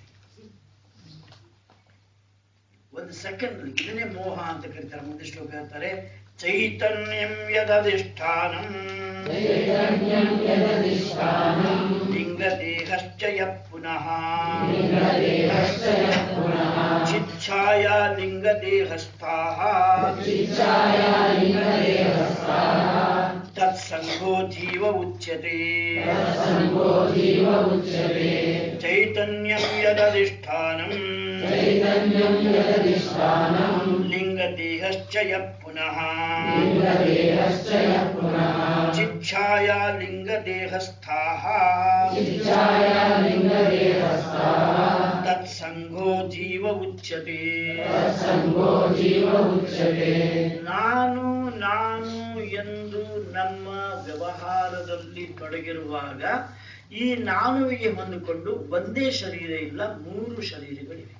S1: ಒಂದು ಸೆಕೆಂಡ್ ಇದನ್ನೇ ಮೋಹ ಅಂತ ಕರೀತಾರೆ ಮುಂದೆ ಶ್ಲೋಕ ಹೇಳ್ತಾರೆ ಚೈತನ್ಯಂ ಯದಧಿಷ್ಠಾನಂ
S4: ಚೈತನ್ಯಂ ಯದಧಿಷ್ಠಾನಂ
S1: ಲಿಂಗದೇಹಶ್ಚ ಯಃ ಪುನಃ
S4: ಲಿಂಗದೇಹಶ್ಚ ಯಃ ಪುನಃ
S1: ಚಿಚ್ಛಾಯ ಲಿಂಗದೇಹಸ್ಥಾಃ
S4: ಚಿಚ್ಛಾಯ ಲಿಂಗದೇಹಸ್ಥಾಃ
S1: ತತ್ಸಂಗೋ ಜೀವ ಉಚ್ಯತೆ
S4: ತತ್ಸಂಗೋ ಜೀವ ಉಚ್ಯತೆ
S1: ಚೈತನ್ಯಂ ಯದಧಿಷ್ಠಾನಂ
S4: ಚೈತನ್ಯಂ ಯದಧಿಷ್ಠಾನಂ
S1: ಲಿಂಗದೇಹಶ್ಚ ಯಃ ಪುನಃ
S4: ಲಿಂಗದೇಹಶ್ಚ ಯಃ ಪುನಃ
S1: ಚಿಚ್ಛಾಯ ಲಿಂಗದೇಹಸ್ಥಾಃ
S4: ಚಿಚ್ಛಾಯ ಲಿಂಗದೇಹಸ್ಥಾಃ
S1: ತತ್ಸಂಗೋ ಜೀವ ಉಚ್ಯತೆ
S4: ತತ್ಸಂಗೋ ಜೀವ ಉಚ್ಯತೆ
S1: ನಾನು ನಾನು ಎಂದು ನಮ್ಮ ವ್ಯವಹಾರದಲ್ಲಿ ತೊಡಗಿರುವಾಗ ಈ ನಾನುವಿಗೆ ಹೊಂದಿಕೊಂಡು ಒಂದೇ ಶರೀರ ಇಲ್ಲ ಮೂರು ಶರೀರಗಳಿವೆ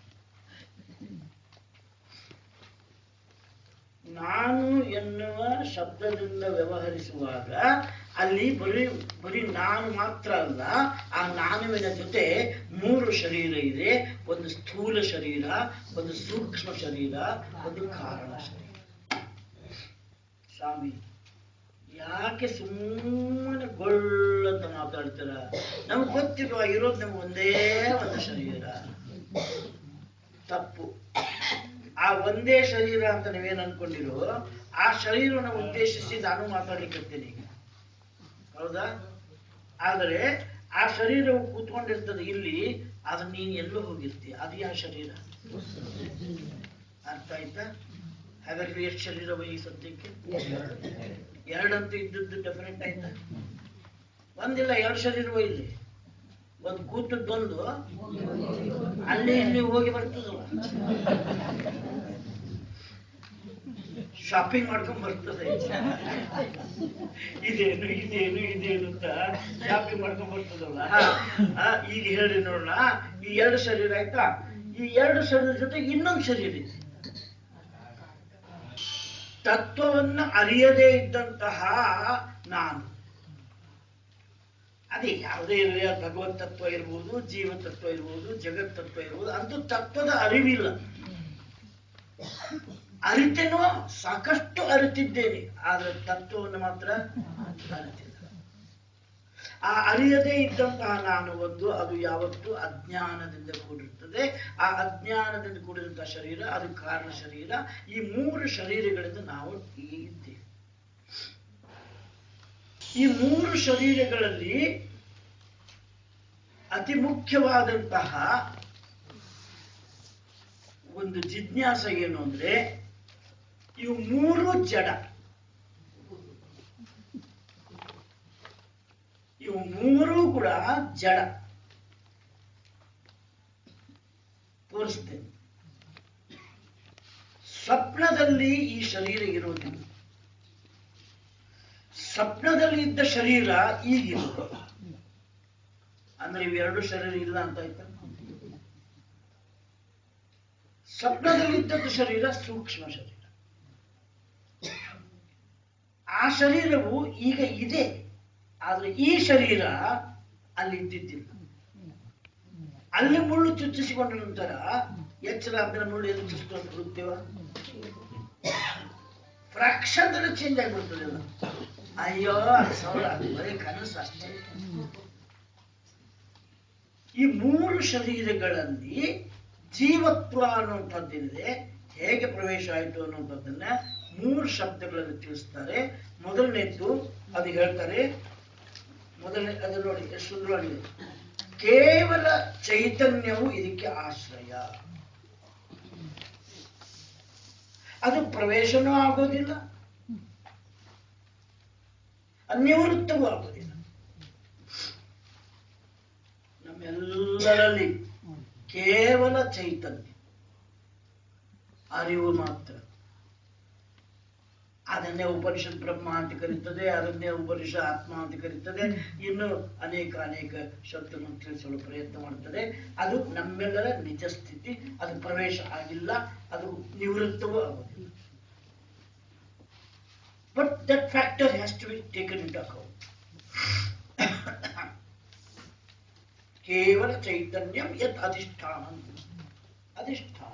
S1: ನಾನು ಎನ್ನುವ ಶಬ್ದದಿಂದ ವ್ಯವಹರಿಸುವಾಗ ಅಲ್ಲಿ ಬರೀ ಬರೀ ನಾನು ಮಾತ್ರ ಅಲ್ಲ ಆ ನಾನುವಿನ ಜೊತೆ ಮೂರು ಶರೀರ ಇದೆ ಒಂದು ಸ್ಥೂಲ ಶರೀರ ಒಂದು ಸೂಕ್ಷ್ಮ ಶರೀರ ಒಂದು ಕಾರಣ ಶರೀರ ಸ್ವಾಮಿ ಯಾಕೆ ಸುಮ್ಮನೆ ಗೊಳ್ಳಂತ ಮಾತಾಡ್ತೀರ ನಮ್ಗೆ ಗೊತ್ತಿರುವ ಇರೋದು ನಮ್ಗೆ ಒಂದೇ ಒಂದು ಶರೀರ ತಪ್ಪು ಆ ಒಂದೇ ಶರೀರ ಅಂತ ನೀವೇನ್ ಅನ್ಕೊಂಡಿರೋ ಆ ಶರೀರವನ್ನು ಉದ್ದೇಶಿಸಿ ನಾನು ಮಾತಾಡ್ಲಿಕ್ಕೆ ಈಗ ಹೌದಾ ಆದರೆ ಆ ಶರೀರವು ಕೂತ್ಕೊಂಡಿರ್ತದೆ ಇಲ್ಲಿ ಅದು ನೀನು ಎಲ್ಲೋ ಹೋಗಿರ್ತೀಯ ಅದು ಯಾವ ಶರೀರ ಅರ್ಥ ಆಯ್ತಾ ಹಾಗಾದ್ರೆ ಎಷ್ಟು ಶರೀರವ ಈ ಸದ್ಯಕ್ಕೆ ಎರಡಂತೂ ಇದ್ದದ್ದು ಡೆಫಿನೆಟ್ ಆಯ್ತಾ ಒಂದಿಲ್ಲ ಎರಡು ಶರೀರವ ಇಲ್ಲಿ ಒಂದು ಕೂತದ್ದೊಂದು ಅಲ್ಲಿ ಇಲ್ಲಿ ಹೋಗಿ ಬರ್ತದಲ್ಲ ಶಾಪಿಂಗ್ ಮಾಡ್ಕೊಂಡ್ ಬರ್ತದೆ ಇದೇನು ಇದೇನು ಇದೇನು ಅಂತ ಶಾಪಿಂಗ್ ಮಾಡ್ಕೊಂಡ್ ಬರ್ತದಲ್ಲ ಆ, ಈಗ ಹೇಳಿ ನೋಡೋಣ ಈ ಎರಡು ಶರೀರ ಆಯ್ತಾ ಈ ಎರಡು ಶರೀರ ಜೊತೆಗೆ ಇನ್ನೊಂದು ಶರೀರ ಇದೆ ತತ್ವವನ್ನ ಅರಿಯದೇ ಇದ್ದಂತಹ ನಾನು ಅದೇ ಯಾವುದೇ ಇರಲಿ ಅದು ಭಗವತ್ ತತ್ವ ಇರ್ಬೋದು ಜೀವ ತತ್ವ ಇರ್ಬೋದು ಜಗತ್ ತತ್ವ ಇರ್ಬೋದು ಅಂತೂ ತತ್ವದ ಅರಿವಿಲ್ಲ ಅರಿತೇನೋ ಸಾಕಷ್ಟು ಅರಿತಿದ್ದೇನೆ ಆದ್ರೆ ತತ್ವವನ್ನು ಮಾತ್ರ ಅರಿತಿಲ್ಲ ಆ ಅರಿಯದೇ ಇದ್ದಂತಹ ನಾನು ಒಂದು ಅದು ಯಾವತ್ತೂ ಅಜ್ಞಾನದಿಂದ ಕೂಡಿರ್ತದೆ ಆ ಅಜ್ಞಾನದಿಂದ ಕೂಡಿದಂತಹ ಶರೀರ ಅದು ಕಾರಣ ಶರೀರ ಈ ಮೂರು ಶರೀರಗಳಿಂದ ನಾವು ಈ ಇದ್ದೇವೆ ಈ ಮೂರು ಶರೀರಗಳಲ್ಲಿ ಅತಿ ಮುಖ್ಯವಾದಂತಹ ಒಂದು ಜಿಜ್ಞಾಸ ಏನು ಅಂದ್ರೆ ಇವು ಮೂರು ಜಡ ಇವು ಮೂರು ಕೂಡ ಜಡ ತೋರಿಸ್ತೇನೆ ಸ್ವಪ್ನದಲ್ಲಿ ಈ ಶರೀರ ಇರುವುದಿಲ್ಲ ಸ್ವಪ್ನದಲ್ಲಿ ಇದ್ದ ಶರೀರ ಈಗಿಲ್ಲ ಅಂದ್ರೆ ಇವೆರಡು ಶರೀರ ಇಲ್ಲ ಅಂತ ಆಯ್ತಾ ಸ್ವಪ್ನದಲ್ಲಿ ಇದ್ದದ್ದು ಶರೀರ ಸೂಕ್ಷ್ಮ ಶರೀರ ಆ ಶರೀರವು ಈಗ ಇದೆ ಆದ್ರೆ ಈ ಶರೀರ ಅಲ್ಲಿ ಇದ್ದಿದ್ದಿಲ್ಲ ಅಲ್ಲಿ ಮುಳ್ಳು ಚುಚ್ಚಿಸಿಕೊಂಡ ನಂತರ ಎಚ್ಚರ ಆದ್ಮೇಲೆ ಮುಳ್ಳು ಎಲ್ಲಿ ಚುಚ್ಚಿಕೊಂಡು ಹುಡುಕ್ತೇವ ಫ್ರಾಕ್ಷನ್ದಲ್ಲಿ ಚೇಂಜ್ ಆಗಿಬಿಡ್ತದೆ ಅದು. ಅಯ್ಯೋ ಅದು ಸೌರ ಅದು ಬರೀ ಕನಸು ಅಷ್ಟೇ ಈ ಮೂರು ಶರೀರಗಳಲ್ಲಿ ಜೀವತ್ವ ಅನ್ನುವಂಥದ್ದೇನಿದೆ ಹೇಗೆ ಪ್ರವೇಶ ಆಯಿತು ಅನ್ನುವಂಥದ್ದನ್ನ ಮೂರು ಶಬ್ದಗಳಲ್ಲಿ ತಿಳಿಸ್ತಾರೆ ಮೊದಲನೇದ್ದು ಅದು ಹೇಳ್ತಾರೆ ಮೊದಲನೇ ಅದು ನೋಡಿ ಎಷ್ಟು ಸುಂದರವಾಗಿದೆ ಕೇವಲ ಚೈತನ್ಯವು ಇದಕ್ಕೆ ಆಶ್ರಯ ಅದು ಪ್ರವೇಶನೂ ಆಗೋದಿಲ್ಲ ಅನ್ಯವೃತ್ತವೂ ಆಗೋದಿಲ್ಲ ನಮ್ಮೆಲ್ಲರಲ್ಲಿ ಕೇವಲ ಚೈತನ್ಯ ಅರಿವು ಮಾತ್ರ ಅದನ್ನೇ ಉಪನಿಷತ್ ಬ್ರಹ್ಮ ಅಂತ ಕರೀತದೆ ಅದನ್ನೇ ಉಪನಿಷತ್ ಆತ್ಮ ಅಂತ ಕರೀತದೆ ಇನ್ನು ಅನೇಕ ಅನೇಕ ಶಬ್ದಗಳನ್ನು ತಿಳಿಸಲು ಪ್ರಯತ್ನ ಮಾಡ್ತದೆ ಅದು ನಮ್ಮೆಲ್ಲರ ನಿಜ ಸ್ಥಿತಿ ಅದು ಪ್ರವೇಶ ಆಗಿಲ್ಲ ಅದು ನಿವೃತ್ತವೂ ಆಗೋದಿಲ್ಲ but that factor has to be taken in account ಕೇವಲ ಚೈತನ್ಯಂ ಯತ್ ಅಧಿಷ್ಠಾನ ಅಧಿಷ್ಠಾನ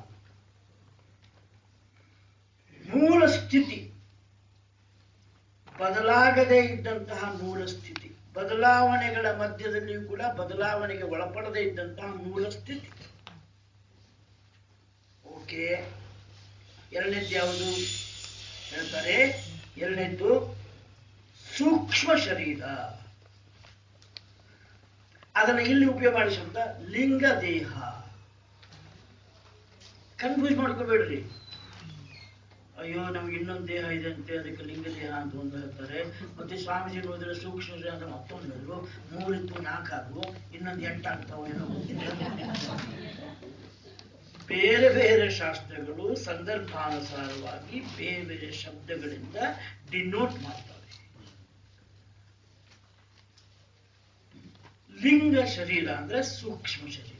S1: ಮೂಲ ಸ್ಥಿತಿ ಬದಲಾಗದೇ ಇದ್ದಂತಹ ಮೂಲ ಸ್ಥಿತಿ ಬದಲಾವಣೆಗಳ ಮಧ್ಯದಲ್ಲಿಯೂ ಕೂಡ ಬದಲಾವಣೆಗೆ ಒಳಪಡದೇ ಇದ್ದಂತಹ ಮೂಲ ಸ್ಥಿತಿ ಓಕೆ ಎರಡನೇದ್ದು ಯಾವುದು ಹೇಳ್ತಾರೆ ಎರಡನೇದ್ದು ಸೂಕ್ಷ್ಮ ಶರೀರ ಅದನ್ನ ಇಲ್ಲಿ ಉಪಯೋಗ ಮಾಡಿ ಶಬ್ದ ಲಿಂಗ ದೇಹ ಕನ್ಫ್ಯೂಸ್ ಮಾಡ್ಕೋಬೇಡ್ರಿ ಅಯ್ಯೋ ನಮ್ಗೆ ಇನ್ನೊಂದು ದೇಹ ಇದೆ ಅಂತೆ ಅದಕ್ಕೆ ಲಿಂಗ ದೇಹ ಅಂತ ಒಂದು ಹೇಳ್ತಾರೆ ಮತ್ತೆ ಸ್ವಾಮೀಜಿ ನೋಡಿದ್ರೆ ಸೂಕ್ಷ್ಮ ದೇಹ ಅಂತ ಮತ್ತೊಂದು ಹೇಳಿದ್ರು ಮೂರಿತ್ತು ನಾಲ್ಕಾಗು ಇನ್ನೊಂದು ಎಂಟಾಗ್ತಾವ ಏನೋ ಗೊತ್ತಿಲ್ಲ ಬೇರೆ ಬೇರೆ ಶಾಸ್ತ್ರಗಳು ಸಂದರ್ಭಾನುಸಾರವಾಗಿ ಬೇರೆ ಬೇರೆ ಶಬ್ದಗಳಿಂದ ಡಿನೋಟ್ ಮಾಡ್ತವೆ ಲಿಂಗ ಶರೀರ ಅಂದ್ರೆ ಸೂಕ್ಷ್ಮ ಶರೀರ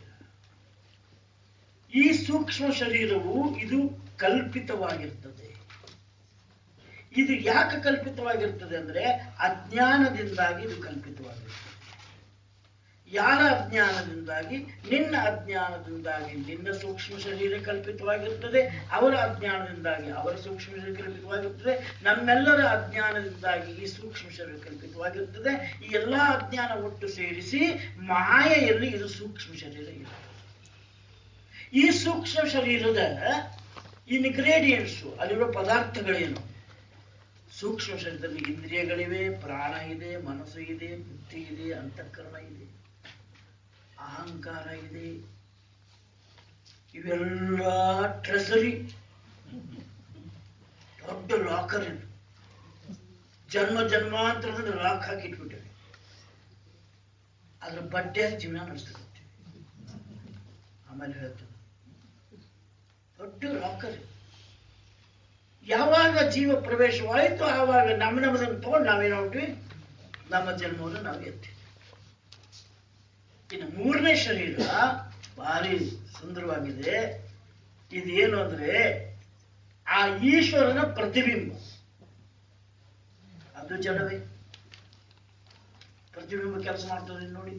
S1: ಈ ಸೂಕ್ಷ್ಮ ಶರೀರವು ಇದು ಕಲ್ಪಿತವಾಗಿರ್ತದೆ ಇದು ಯಾಕೆ ಕಲ್ಪಿತವಾಗಿರ್ತದೆ ಅಂದ್ರೆ ಅಜ್ಞಾನದಿಂದಾಗಿ ಇದು ಕಲ್ಪಿತವಾಗಿರ್ತದೆ ಯಾರ ಅಜ್ಞಾನದಿಂದಾಗಿ ನಿನ್ನ ಅಜ್ಞಾನದಿಂದಾಗಿ ನಿನ್ನ ಸೂಕ್ಷ್ಮ ಶರೀರ ಕಲ್ಪಿತವಾಗಿರ್ತದೆ ಅವರ ಅಜ್ಞಾನದಿಂದಾಗಿ ಅವರ ಸೂಕ್ಷ್ಮ ಶರೀರ ಕಲ್ಪಿತವಾಗಿರ್ತದೆ ನಮ್ಮೆಲ್ಲರ ಅಜ್ಞಾನದಿಂದಾಗಿ ಈ ಸೂಕ್ಷ್ಮ ಶರೀರ ಕಲ್ಪಿತವಾಗಿರ್ತದೆ ಈ ಎಲ್ಲಾ ಅಜ್ಞಾನ ಒಟ್ಟು ಸೇರಿಸಿ ಮಾಯೆಯಲ್ಲಿ ಇದು ಸೂಕ್ಷ್ಮ ಶರೀರ ಇದೆ ಈ ಸೂಕ್ಷ್ಮ ಶರೀರದ ಇನ್ಗ್ರೇಡಿಯೆಂಟ್ಸು ಅಲ್ಲಿರೋ ಪದಾರ್ಥಗಳೇನು ಸೂಕ್ಷ್ಮ ಶರೀರದಲ್ಲಿ ಇಂದ್ರಿಯಗಳಿವೆ ಪ್ರಾಣ ಇದೆ ಮನಸ್ಸು ಇದೆ ಬುದ್ಧಿ ಇದೆ ಅಂತಃಕರಣ ಇದೆ ಅಹಂಕಾರ ಇದೆ ಇವೆಲ್ಲ ಟ್ರೆಸರಿ ದೊಡ್ಡ ಲಾಕರ್ ಇದು ಜನ್ಮ ಜನ್ಮಾಂತರದಿಂದ ಲಾಕ್ ಹಾಕಿಟ್ಬಿಟ್ಟಿವೆ ಅದ್ರ ಬಡ್ಡೆ ಜೀವನ ನಡೆಸ್ತಿರುತ್ತೆ ಆಮೇಲೆ ಹೇಳ್ತದೆ ದೊಡ್ಡ ಲಾಕರ್ ಇದು. ಯಾವಾಗ ಜೀವ ಪ್ರವೇಶವಾಯಿತು ಆವಾಗ ನಮ್ಮ ನಮ್ಮದನ್ನು ತಗೊಂಡು ನಾವೇನು ಹೊಂಟ್ವಿ ನಮ್ಮ ಜನ್ಮವನ್ನು ನಾವು ಎತ್ತಿ ಇನ್ನು ಮೂರನೇ ಶರೀರ ಭಾರಿ ಸುಂದರವಾಗಿದೆ ಇದೇನು ಅಂದ್ರೆ ಆ ಈಶ್ವರನ ಪ್ರತಿಬಿಂಬ ಅದು ಜಡವೇ ಪ್ರತಿಬಿಂಬ ಕೆಲಸ ಮಾಡ್ತದೆ ನೋಡಿ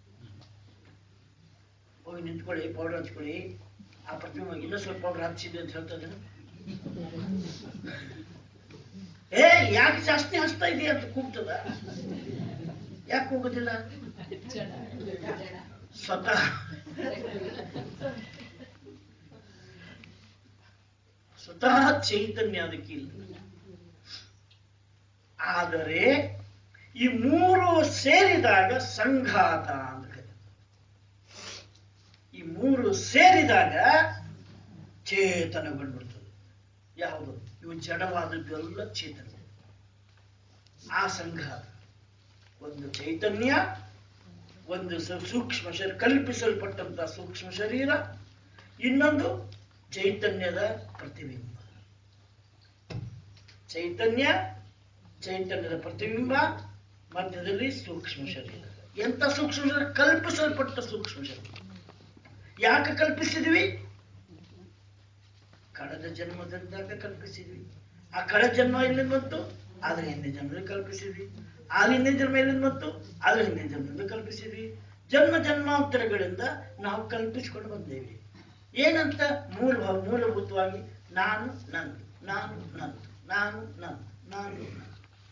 S1: ಹೋಗಿ ನಿಂತ್ಕೊಳ್ಳಿ ಪೌಡರ್ ಹಚ್ಕೊಳ್ಳಿ ಆ ಪ್ರತಿಬಿಂಬ ಇನ್ನೂ ಸ್ವಲ್ಪ ಪೌಡರ್ ಹಚ್ಚಿದೆ ಅಂತ ಹೇಳ್ತದೆ ಏ ಯಾಕೆ ಜಾಸ್ತಿ ಹಚ್ತಾ ಇದೆಯಾ ಅಂತ ಕೂಗ್ತದ ಯಾಕೆ ಕೂಗುದಿಲ್ಲ ಸ್ವತಃ ಸ್ವತಃ ಚೈತನ್ಯ ಅದಕ್ಕಿಲ್ಲ ಆದರೆ ಈ ಮೂರು ಸೇರಿದಾಗ ಸಂಘಾತ ಅಂತ ಕರೀತಾರೆ. ಈ ಮೂರು ಸೇರಿದಾಗ ಚೇತನಗೊಂಡ್ಬಿಡ್ತದೆ ಯಾವುದು ಇವು ಜಡವಾದದ್ದೆಲ್ಲ ಚೇತನ ಆ ಸಂಘಾತ ಒಂದು ಚೈತನ್ಯ ಒಂದು ಸ- ಸೂಕ್ಷ್ಮ ಶರೀರ ಕಲ್ಪಿಸಲ್ಪಟ್ಟಂತ ಸೂಕ್ಷ್ಮ ಶರೀರ ಇನ್ನೊಂದು ಚೈತನ್ಯದ ಪ್ರತಿಬಿಂಬ ಚೈತನ್ಯ ಚೈತನ್ಯದ ಪ್ರತಿಬಿಂಬ ಮಧ್ಯದಲ್ಲಿ ಸೂಕ್ಷ್ಮ ಶರೀರ ಎಂತ ಸೂಕ್ಷ್ಮ ಶರೀರ ಕಲ್ಪಿಸಲ್ಪಟ್ಟ ಸೂಕ್ಷ್ಮ ಶರೀರ ಯಾಕೆ ಕಲ್ಪಿಸಿದ್ವಿ ಕಳೆದ ಜನ್ಮದಿಂದಾಗ ಕಲ್ಪಿಸಿದ್ವಿ ಆ ಕಳೆದ ಜನ್ಮ ಎಲ್ಲಿಂದ ಬಂತು ಆದ್ರೆ ಹಿಂದಿನ ಜನ್ಮದಲ್ಲಿ ಕಲ್ಪಿಸಿದ್ವಿ ಆ ಹಿಂದಿನ ಜನ್ಮ ಎಲ್ಲಿಂದ ಬಂತು ಆದ್ರೆ ಹಿಂದಿನ ಜನ್ಮದಿಂದ ಕಲ್ಪಿಸಿದ್ವಿ ಜನ್ಮ ಜನ್ಮಾಂತರಗಳಿಂದ ನಾವು ಕಲ್ಪಿಸಿಕೊಂಡು ಬಂದೇವೆ ಏನಂತ ಮೂಲ ಮೂಲಭೂತವಾಗಿ ನಾನು ನಂದು ನಾನು ನಂದು ನಾನು ನಂದು ನಾನು ನಂದು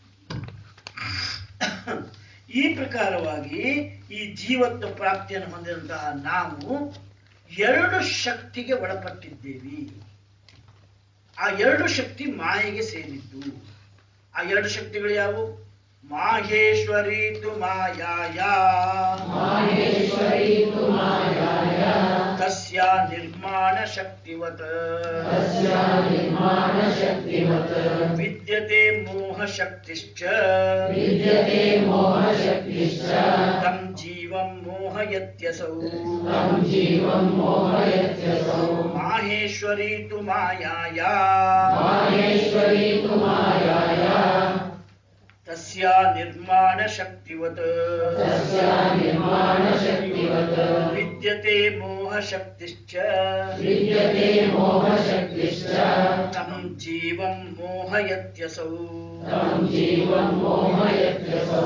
S1: ಈ ಪ್ರಕಾರವಾಗಿ ಈ ಜೀವತ್ವ ಪ್ರಾಪ್ತಿಯನ್ನು ಹೊಂದಿದಂತಹ ನಾವು ಎರಡು ಶಕ್ತಿಗೆ ಒಳಪಟ್ಟಿದ್ದೇವೆ ಆ ಎರಡು ಶಕ್ತಿ ಮಾಯೆಗೆ ಸೇರಿದ್ದು ಆ ಎರಡು ಶಕ್ತಿಗಳು ಯಾವುವು ಮಾಹೇಶ್ವರಿ ತು ಮಾಯಾಯ
S4: ಮಾಹೇಶ್ವರಿ ತು ಮಾಯಾಯ
S1: ತಸ್ಯ ನಿರ್ಮಾಣ ಶಕ್ತಿವತ್
S4: ತಸ್ಯ ನಿರ್ಮಾಣ ಶಕ್ತಿವತ್
S1: ವಿದ್ಯತೆ ಮೋಹ ಶಕ್ತಿಶ್ಚ
S4: ವಿದ್ಯತೆ ಮೋಹ ಶಕ್ತಿಶ್ಚ
S1: ತಂ ಜೀವಂ ಮೋಹಯತ್ಯಸೌ
S4: तं जीवं मोहयत्यसौ
S1: ಮಾಹೇಶ್ವರಿ ತು ಮಾಯಾಯ
S4: माहेश्वरी तु मायाय
S1: ತಸ್ಯ ನಿರ್ಮಾಣ ಶಕ್ತಿವತ್
S4: तस्य निर्माणशक्तिवत्
S1: ವಿದ್ಯತೆ ಮೋಹ ಶಕ್ತಿಶ್ಚ
S4: विद्यते मोहशक्तिश्च
S1: ತಂ ಜೀವಂ ಮೋಹಯತ್ಯಸೌ
S4: तं जीवं मोहयत्यसौ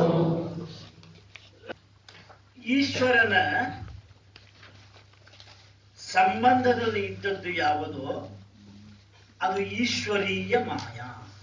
S1: ಈಶ್ವರನ ಸಂಬಂಧದಲ್ಲಿ ಇದ್ದದ್ದು ಯಾವುದೋ ಅದು ಈಶ್ವರೀಯ ಮಾಯ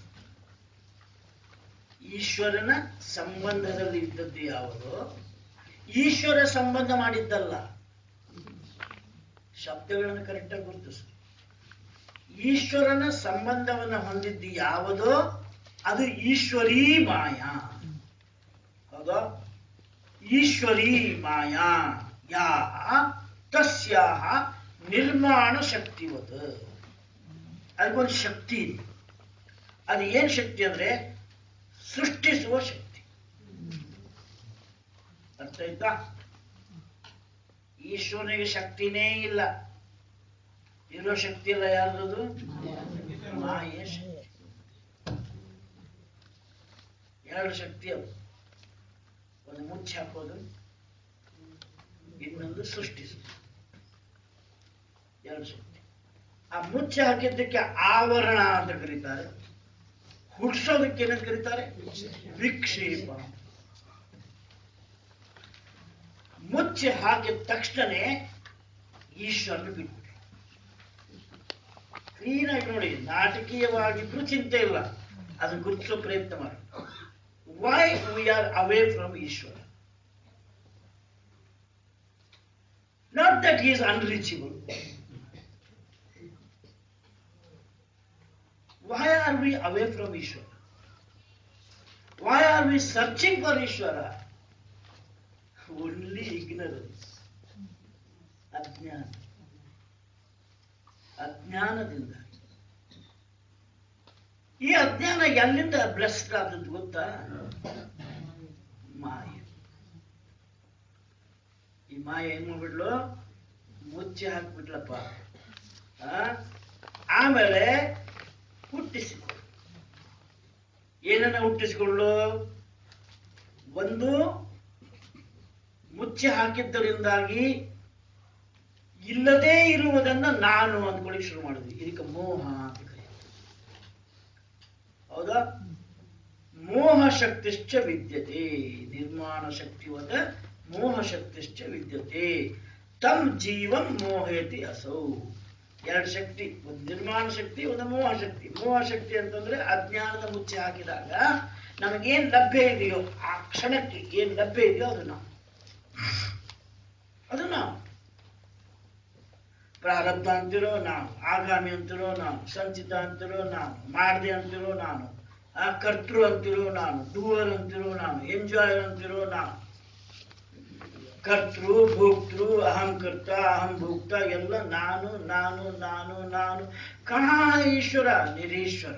S1: ಈಶ್ವರನ ಸಂಬಂಧದಲ್ಲಿ ಇದ್ದದ್ದು ಯಾವುದೋ ಈಶ್ವರ ಸಂಬಂಧ ಮಾಡಿದ್ದಲ್ಲ ಶಬ್ದಗಳನ್ನು ಕರೆಕ್ಟಾಗಿ ಗುರುತಿಸಿ ಈಶ್ವರನ ಸಂಬಂಧವನ್ನು ಹೊಂದಿದ್ದು ಯಾವುದೋ ಅದು ಈಶ್ವರೀ ಮಾಯಾ ಹೌದಾ ಈಶ್ವರೀ ಮಾಯಾ ಯಾ ತಸ್ಯಾಹ ನಿರ್ಮಾಣ ಶಕ್ತಿವತ್ ಅದಕ್ಕೊಂದು ಶಕ್ತಿ ಇದೆ ಅದು ಏನ್ ಶಕ್ತಿ ಅಂದ್ರೆ ಸೃಷ್ಟಿಸುವ ಶಕ್ತಿ ಅರ್ಥ ಆಯ್ತಾ ಈಶ್ವರನಿಗೆ ಶಕ್ತಿನೇ ಇಲ್ಲ ಇರೋ ಶಕ್ತಿ ಎಲ್ಲ ಯಾರ್ದದು ಮಾಯೆ ಶಕ್ತಿ ಎರಡು ಶಕ್ತಿ ಅವು ಒಂದು ಮುಚ್ಚಿ ಹಾಕೋದು ಇನ್ನೊಂದು ಸೃಷ್ಟಿಸೋದು ಎರಡು ಶಕ್ತಿ ಆ ಮುಚ್ಚಿ ಹಾಕಿದ್ದಕ್ಕೆ ಆವರಣ ಅಂತ ಕರೀತಾರೆ ಹುಡ್ಸೋದಕ್ಕೆ ಏನಂತ ಕರೀತಾರೆ ವಿಕ್ಷೇಪ ಮುಚ್ಚಿ ಹಾಕಿದ ತಕ್ಷಣನೇ ಈಶ್ವರನು ಬಿಟ್ಬಿಟ್ರು ಕ್ಲೀನಾಗಿ ನೋಡಿ ನಾಟಕೀಯವಾಗಿದ್ರು ಚಿಂತೆ ಇಲ್ಲ ಅದನ್ನು ಗುರುತಿಸೋ ಪ್ರಯತ್ನ ಮಾಡಿ why we are away from Ishwara not that he is unreachable why are we away from Ishvara? Why are we searching for Ishvara? Only ignorance. ಅಜ್ಞಾನ ಅಜ್ಞಾನದಿಂದ ಈ ಅಜ್ಞಾನ ಎಲ್ಲಿಂದ ಬ್ಲೆಸ್ಡ್ ಆದದ್ದು ಗೊತ್ತಾ ಮಾಯೆ ಈ ಮಾಯೆ ಏನ್ ಮಾಡ್ಬಿಡ್ಲು ಮುಚ್ಚಿ ಹಾಕ್ಬಿಟ್ಲಪ್ಪ ಆ? ಆಮೇಲೆ ಹುಟ್ಟಿಸಿಕೊಳ್ಳು ಏನನ್ನ ಹುಟ್ಟಿಸಿಕೊಳ್ಳು ಒಂದು ಮುಚ್ಚಿ ಹಾಕಿದ್ದರಿಂದಾಗಿ ಇಲ್ಲದೇ ಇರುವುದನ್ನ ನಾನು ಅಂದ್ಕೊಳ್ಳಿ ಶುರು ಮಾಡಿದ್ವಿ ಇದಕ್ಕೆ ಮೋಹ ಅಂತ ಕರೀತಾರೆ ಹೌದಾ ಮೋಹ ಶಕ್ತಿಶ್ಚ ವಿದ್ಯತೆ ನಿರ್ಮಾಣ ಶಕ್ತಿವತ ಮೋಹ ಶಕ್ತಿಶ್ಚ ವಿದ್ಯತೆ ತಮ್ ಜೀವಂ ಮೋಹಯತಿ ಅಸೌ ಎರಡು ಶಕ್ತಿ ಒಂದು ನಿರ್ಮಾಣ ಶಕ್ತಿ ಒಂದು ಮೋಹ ಶಕ್ತಿ ಮೋಹ ಶಕ್ತಿ ಅಂತಂದ್ರೆ ಅಜ್ಞಾನದ ಮುಚ್ಚಿ ಹಾಕಿದಾಗ ನಮಗೇನ್ ಲಭ್ಯ ಇದೆಯೋ ಆ ಕ್ಷಣಕ್ಕೆ ಏನ್ ಲಭ್ಯ ಇದೆಯೋ ಅದು ನಾವು ಅದು ನಾವು ಪ್ರಾರಬ್ಧ ಅಂತಿರೋ ನಾವು ಆಗಾಮಿ ಅಂತಿರೋ ನಾನು ಸಂಚಿತ ಅಂತಿರೋ ನಾನು ಮಾಡಿದೆ ಅಂತಿರೋ ನಾನು ಆ ಕರ್ತೃ ಅಂತಿರೋ ನಾನು ಡೂವರ್ ಅಂತಿರೋ ನಾನು ಎಂಜಾಯರ್ ಅಂತಿರೋ ನಾನು ಕರ್ತೃ ಭೋಕ್ತೃ ಅಹಂ ಕರ್ತ ಅಹಂ ಭೋಕ್ತ ಎಲ್ಲ ನಾನು ನಾನು ನಾನು ನಾನು ಕಹ ಈಶ್ವರ ನಿರೀಶ್ವರ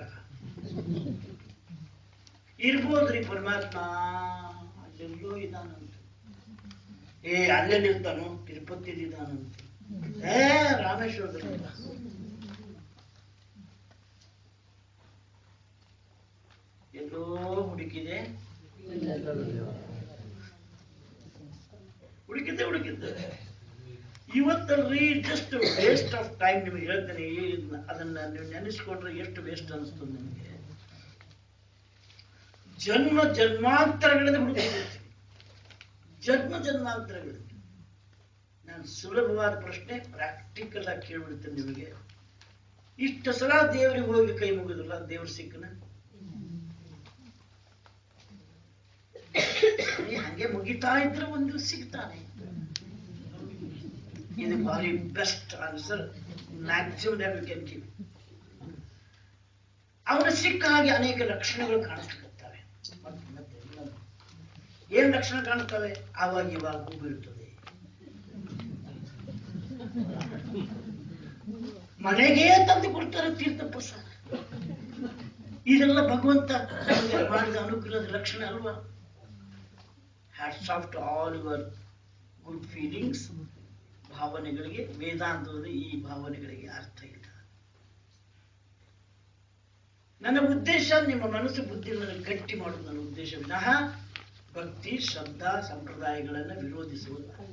S1: ಇರ್ಬೋದ್ರಿ ಪರಮಾತ್ಮ ಅಲ್ಲೆಲ್ಲೋ ಇದಾನಂತ ಏ ಅಲ್ಲೆಲ್ಲಿರ್ತಾನೋ ತಿರುಪತಿಲಿದ್ದಾನಂತ ಏ ರಾಮೇಶ್ವರದಲ್ಲಿ ಇದ್ದಾನೆ. ಎಲ್ಲೋ ಹುಡುಕಿದೆ ಹುಡುಕಿದ್ದೆ ಹುಡುಕಿದ್ದೆ ಇವತ್ತಲ್ರಿ ಜಸ್ಟ್ ವೇಸ್ಟ್ ಆಫ್ ಟೈಮ್ ನಿಮಗೆ ಹೇಳ್ತೇನೆ ಈ- ಅದನ್ನ ನೀವು ನೆನೆಸ್ಕೊಂಡ್ರೆ ಎಷ್ಟು ವೇಸ್ಟ್ ಅನಿಸ್ತದೆ ನಿಮಗೆ ಜನ್ಮ ಜನ್ಮಾಂತರಗಳಿಂದ ಹುಡುಕಿರ್ತೀವಿ ಜನ್ಮ ಜನ್ಮಾಂತರಗಳಿಂದ ನಾನು ಸುಲಭವಾದ ಪ್ರಶ್ನೆ ಪ್ರಾಕ್ಟಿಕಲ್ ಆಗಿ ಕೇಳ್ಬಿಡ್ತೇನೆ ನಿಮಗೆ ಇಷ್ಟು ಸಲ ದೇವರಿಗೆ ಹೋಗಿ ಕೈ ಮುಗಿದಿಲ್ಲ ದೇವ್ರ ಸಿಕ್ಕನ ನೀ ಹಂಗೆ ಮುಗಿತಾ ಇದ್ರೆ ಒಂದು ದಿವ್ಸ ಸಿಗ್ತಾನೆ ಇದು ಭಾರಿ best answer maximum you can give ಅವನ ಸಿಕ್ಕ ಹಾಗೆ ಅನೇಕ ಲಕ್ಷಣಗಳು ಕಾಣಿಸ್ಲಿಕ್ಕತ್ತವೆ ಮತ್ತೆ ಮತ್ತೆ ಇನ್ನೊಂದು. ಏನ್ ಲಕ್ಷಣ ಕಾಣುತ್ತವೆ ಆವಾಗ ಇವಾಗ ಹೂ ಬೀಳ್ತದೆ ಮನೆಗೆ ತಂದು ಕೊಡ್ತಾರೆ ತೀರ್ಥ ಪ್ರಸಾದ ಇದೆಲ್ಲ ಭಗವಂತ ನಮಗೆ ಮಾಡಿದ ಅನುಗ್ರಹದ ಲಕ್ಷಣ ಅಲ್ವಾ hats off to all your good feelings ಭಾವನೆಗಳಿಗೆ ವೇದಾಂತದಲ್ಲಿ ಈ ಭಾವನೆಗಳಿಗೆ ಅರ್ಥ ಇಲ್ಲ ನನ್ನ ಉದ್ದೇಶ ನಿಮ್ಮ ಮನಸ್ಸು ಬುದ್ಧಿಗಳನ್ನು ಗಟ್ಟಿ ಮಾಡುವುದು ನನ್ನ ಉದ್ದೇಶ ವಿನಃ ಭಕ್ತಿ ಶ್ರದ್ಧಾ ಸಂಪ್ರದಾಯಗಳನ್ನು ವಿರೋಧಿಸುವುದು ಅಲ್ಲ.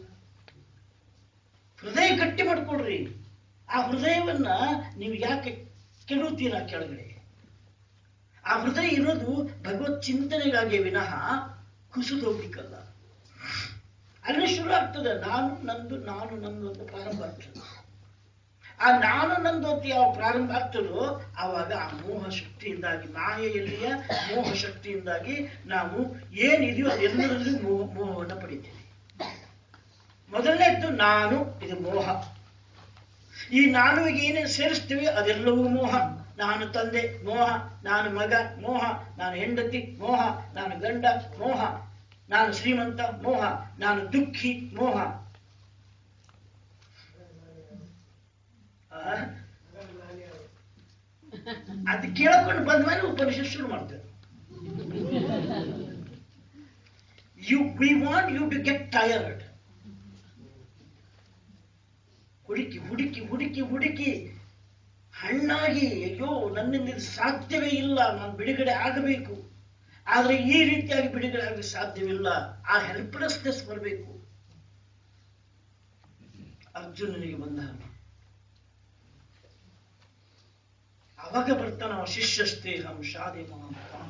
S1: ಹೃದಯ ಗಟ್ಟಿ ಮಾಡ್ಕೊಳ್ರಿ ಆ ಹೃದಯವನ್ನ ನೀವು ಯಾಕೆ ಕೆಡುತ್ತೀರಾ ಕೆಳಗಡೆ ಆ ಹೃದಯ ಇರೋದು ಭಗವತ್ ಚಿಂತನೆಗಾಗಿ ವಿನಃ ಕುಸಿದೋಗ್ಲಿಕ್ಕಲ್ಲ ಅಲ್ಲಿ ಶುರು ಆಗ್ತದೆ ನಾನು ನಂದು ನಾನು ನಂದು ಅಂತ ಪ್ರಾರಂಭ ಆಗ್ತದೆ ಆ ನಾನು ನಂದು ಅಂತ ಯಾವ ಪ್ರಾರಂಭ ಆಗ್ತದೋ ಆವಾಗ ಆ ಮೋಹ ಶಕ್ತಿಯಿಂದಾಗಿ ಮಾಯೆಯಲ್ಲಿಯ ಮೋಹ ಶಕ್ತಿಯಿಂದಾಗಿ ನಾವು ಏನಿದೆಯೋ ಅದೆಲ್ಲರಲ್ಲೂ ಮೋಹ ಮೋಹವನ್ನು ಪಡಿತೀವಿ ಮೊದಲನೇದ್ದು ನಾನು ಇದು ಮೋಹ ಈ ನಾನುವಿಗೆ ಏನೇನು ಸೇರಿಸ್ತೀವಿ ಅದೆಲ್ಲವೂ ಮೋಹ ನಾನು ತಂದೆ ಮೋಹ ನಾನು ಮಗ ಮೋಹ ನಾನು ಹೆಂಡತಿ ಮೋಹ ನಾನು ಗಂಡ ಮೋಹ ನಾನು ಶ್ರೀಮಂತ ಮೋಹ ನಾನು ದುಃಖಿ ಮೋಹ ಆ? ಅದು ಕೇಳ್ಕೊಂಡು ಬಂದ ಮೇಲೆ ಉಪನಿಷತ್ ಶುರು ಮಾಡ್ತೇವೆ you we want you to get tired ಹುಡುಕಿ ಹುಡುಕಿ ಹುಡುಕಿ ಹುಡುಕಿ ಹಣ್ಣಾಗಿ ಅಯ್ಯೋ ನನ್ನಿಂದ ಇದು ಸಾಧ್ಯವೇ ಇಲ್ಲ ನಾನು ಬಿಡುಗಡೆ ಆಗಬೇಕು ಆದರೆ ಈ ರೀತಿಯಾಗಿ ಬಿಡುಗಡೆ ಆಗಲಿಕ್ಕೆ ಸಾಧ್ಯವಿಲ್ಲ ಆ ಹೆಲ್ಪ್ಲೆಸ್ನೆಸ್ ಬರಬೇಕು ಅರ್ಜುನನಿಗೆ ಬಂದಾಗ ಅವಾಗ ಬರ್ತಾನ ಅವ ಶಿಷ್ಯಸ್ತೇಹಂ ಶಾದಿ ಮಹಾಂತಾಂ.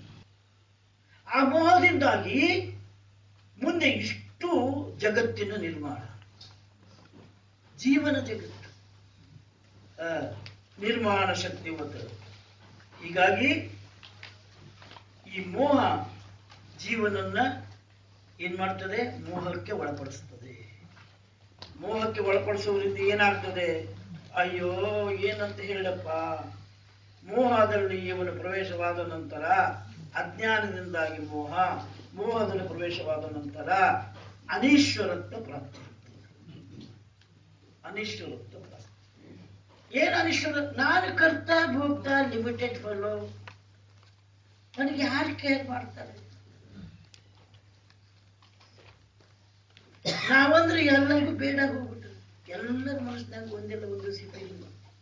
S1: ಆ ಮೋಹದಿಂದಾಗಿ ಮುಂದೆ ಇಷ್ಟು ಜಗತ್ತಿನ ನಿರ್ಮಾಣ ಜೀವನ ಜಗತ್ತು ಆ, ನಿರ್ಮಾಣ ಶಕ್ತಿವಂತ ಹೀಗಾಗಿ ಈ ಮೋಹ ಜೀವನನ್ನ ಏನ್ ಮಾಡ್ತದೆ ಮೋಹಕ್ಕೆ ಒಳಪಡಿಸ್ತದೆ ಮೋಹಕ್ಕೆ ಒಳಪಡಿಸುವುದರಿಂದ ಏನಾಗ್ತದೆ ಅಯ್ಯೋ ಏನಂತ ಹೇಳಪ್ಪ ಮೋಹದಲ್ಲಿ ಇವನು ಪ್ರವೇಶವಾದ ನಂತರ ಅಜ್ಞಾನದಿಂದಾಗಿ ಮೋಹ ಮೋಹದಲ್ಲಿ ಪ್ರವೇಶವಾದ ನಂತರ ಅನೀಶ್ವರತ್ವ ಪ್ರಾಪ್ತಿ ಅನಿಶ್ವರತ್ವ ಪ್ರಾಪ್ತಿ ಏನು ಅನಿಶ್ವರ ನಾನು ಕರ್ತ ಭೋಗ್ತಾ ಲಿಮಿಟೆಡ್ ಫಲೋ ನನಗೆ ಯಾರು ಕೇರ್ ಮಾಡ್ತಾರೆ ನಾವಂದ್ರೆ ಎಲ್ಲರಿಗೂ ಬೇಡ ಹೋಗ್ಬಿಟ್ರು ಎಲ್ಲರ ಮನಸ್ಸಿನಾಗ ಒಂದೆಲ್ಲ ಒಂದು ಸಿದ್ಧ ಇಲ್ಲ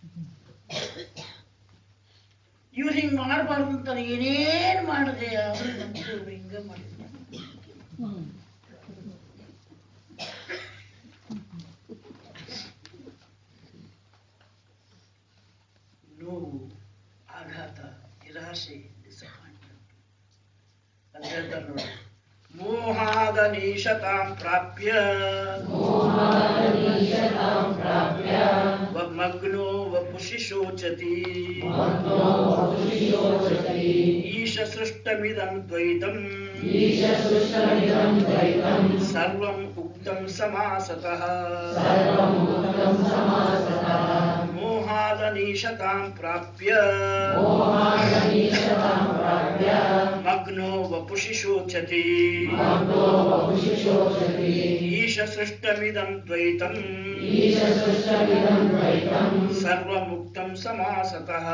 S1: ಇವ್ರು ಹಿಂಗ್ ಮಾಡಬಾರ್ದು ಅಂತಾರೆ ಏನೇನ್ ಮಾಡಿದೆ ಆದ್ರೆ ನಮ್ಗೆ ಹಿಂಗ ಮಾಡಿದ್ರು ನೋವು ಆಘಾತ ನಿರಾಶೆ ಡಿಸಪಾಯಿಂಟ್ಮೆಂಟ್ ಅಂತ ಹೇಳ್ತಾರೆ ನೋಡಿ ಮೋಹಾದ ನೀಶತಾಂ ಪ್ರಾಪ್ಯ ಮಗ್ನೋ ವಪುಷಿ ಶೋಚತಿ ಈಶ ಸೃಷ್ಟಮಿದಂ ದ್ವೈತಂ ಸರ್ವಂ ಉಕ್ತಂ ಸಮಾಸತಃ ಮೋಹಾದ ನೀಶತಾಂ ಪ್ರಾಪ್ಯ ಮಗ್ನೋ ವಪುಷಿ ಶೋಚತಿ ಈಶ ಸೃಷ್ಟಮಿದಂ ದ್ವೈತಂ ಸರ್ವಮುಕ್ತಂ ಸಮಾಸತಃ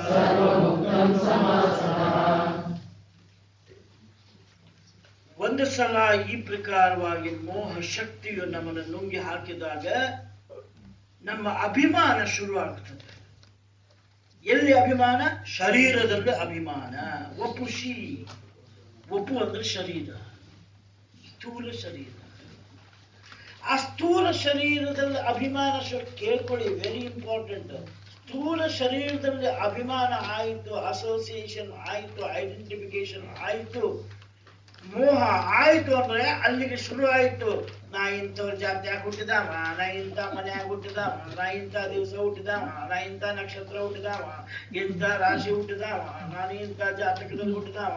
S1: ಒಂದು ಸಲ ಈ ಪ್ರಕಾರವಾಗಿ ಮೋಹ ಶಕ್ತಿಯು ನಮ್ಮನ್ನು ನುಂಗಿ ಹಾಕಿದಾಗ ನಮ್ಮ ಅಭಿಮಾನ ಶುರುವಾಗ್ತದೆ ಎಲ್ಲಿ ಅಭಿಮಾನ ಶರೀರದಲ್ಲಿ ಅಭಿಮಾನ ವಪುಷಿ ವಪು ಅಂದ್ರೆ ಶರೀರ ಸ್ಥೂಲ ಶರೀರ ಆ ಸ್ಥೂಲ ಶರೀರದಲ್ಲಿ ಅಭಿಮಾನ ಶು- ಕೇಳ್ಕೊಳ್ಳಿ ವೆರಿ ಇಂಪಾರ್ಟೆಂಟ್ ಸ್ಥೂಲ ಶರೀರದಲ್ಲಿ ಅಭಿಮಾನ ಆಯಿತು ಅಸೋಸಿಯೇಷನ್ ಆಯಿತು ಐಡೆಂಟಿಫಿಕೇಶನ್ ಆಯಿತು ಮೋಹ ಆಯಿತು ಅಂದ್ರೆ ಅಲ್ಲಿಗೆ ಶುರು ಆಯಿತು ನಾ ಇಂಥವ್ರ ಜಾತಿಯಾಗ ಹುಟ್ಟಿದಾವ ನಾ ಇಂಥ ಮನ್ಯಾಗ ಹುಟ್ಟಿದಾವ ನಾ ಇಂಥ ದಿವಸ ಹುಟ್ಟಿದಾವ ನಾ ಇಂಥ ನಕ್ಷತ್ರ ಹುಟ್ಟಿದಾವ ಇಂಥ ರಾಶಿ ಹುಟ್ಟಿದಾವ ನಾನು ಇಂಥ ಜಾತಕದಲ್ಲಿ ಹುಟ್ಟಿದಾವ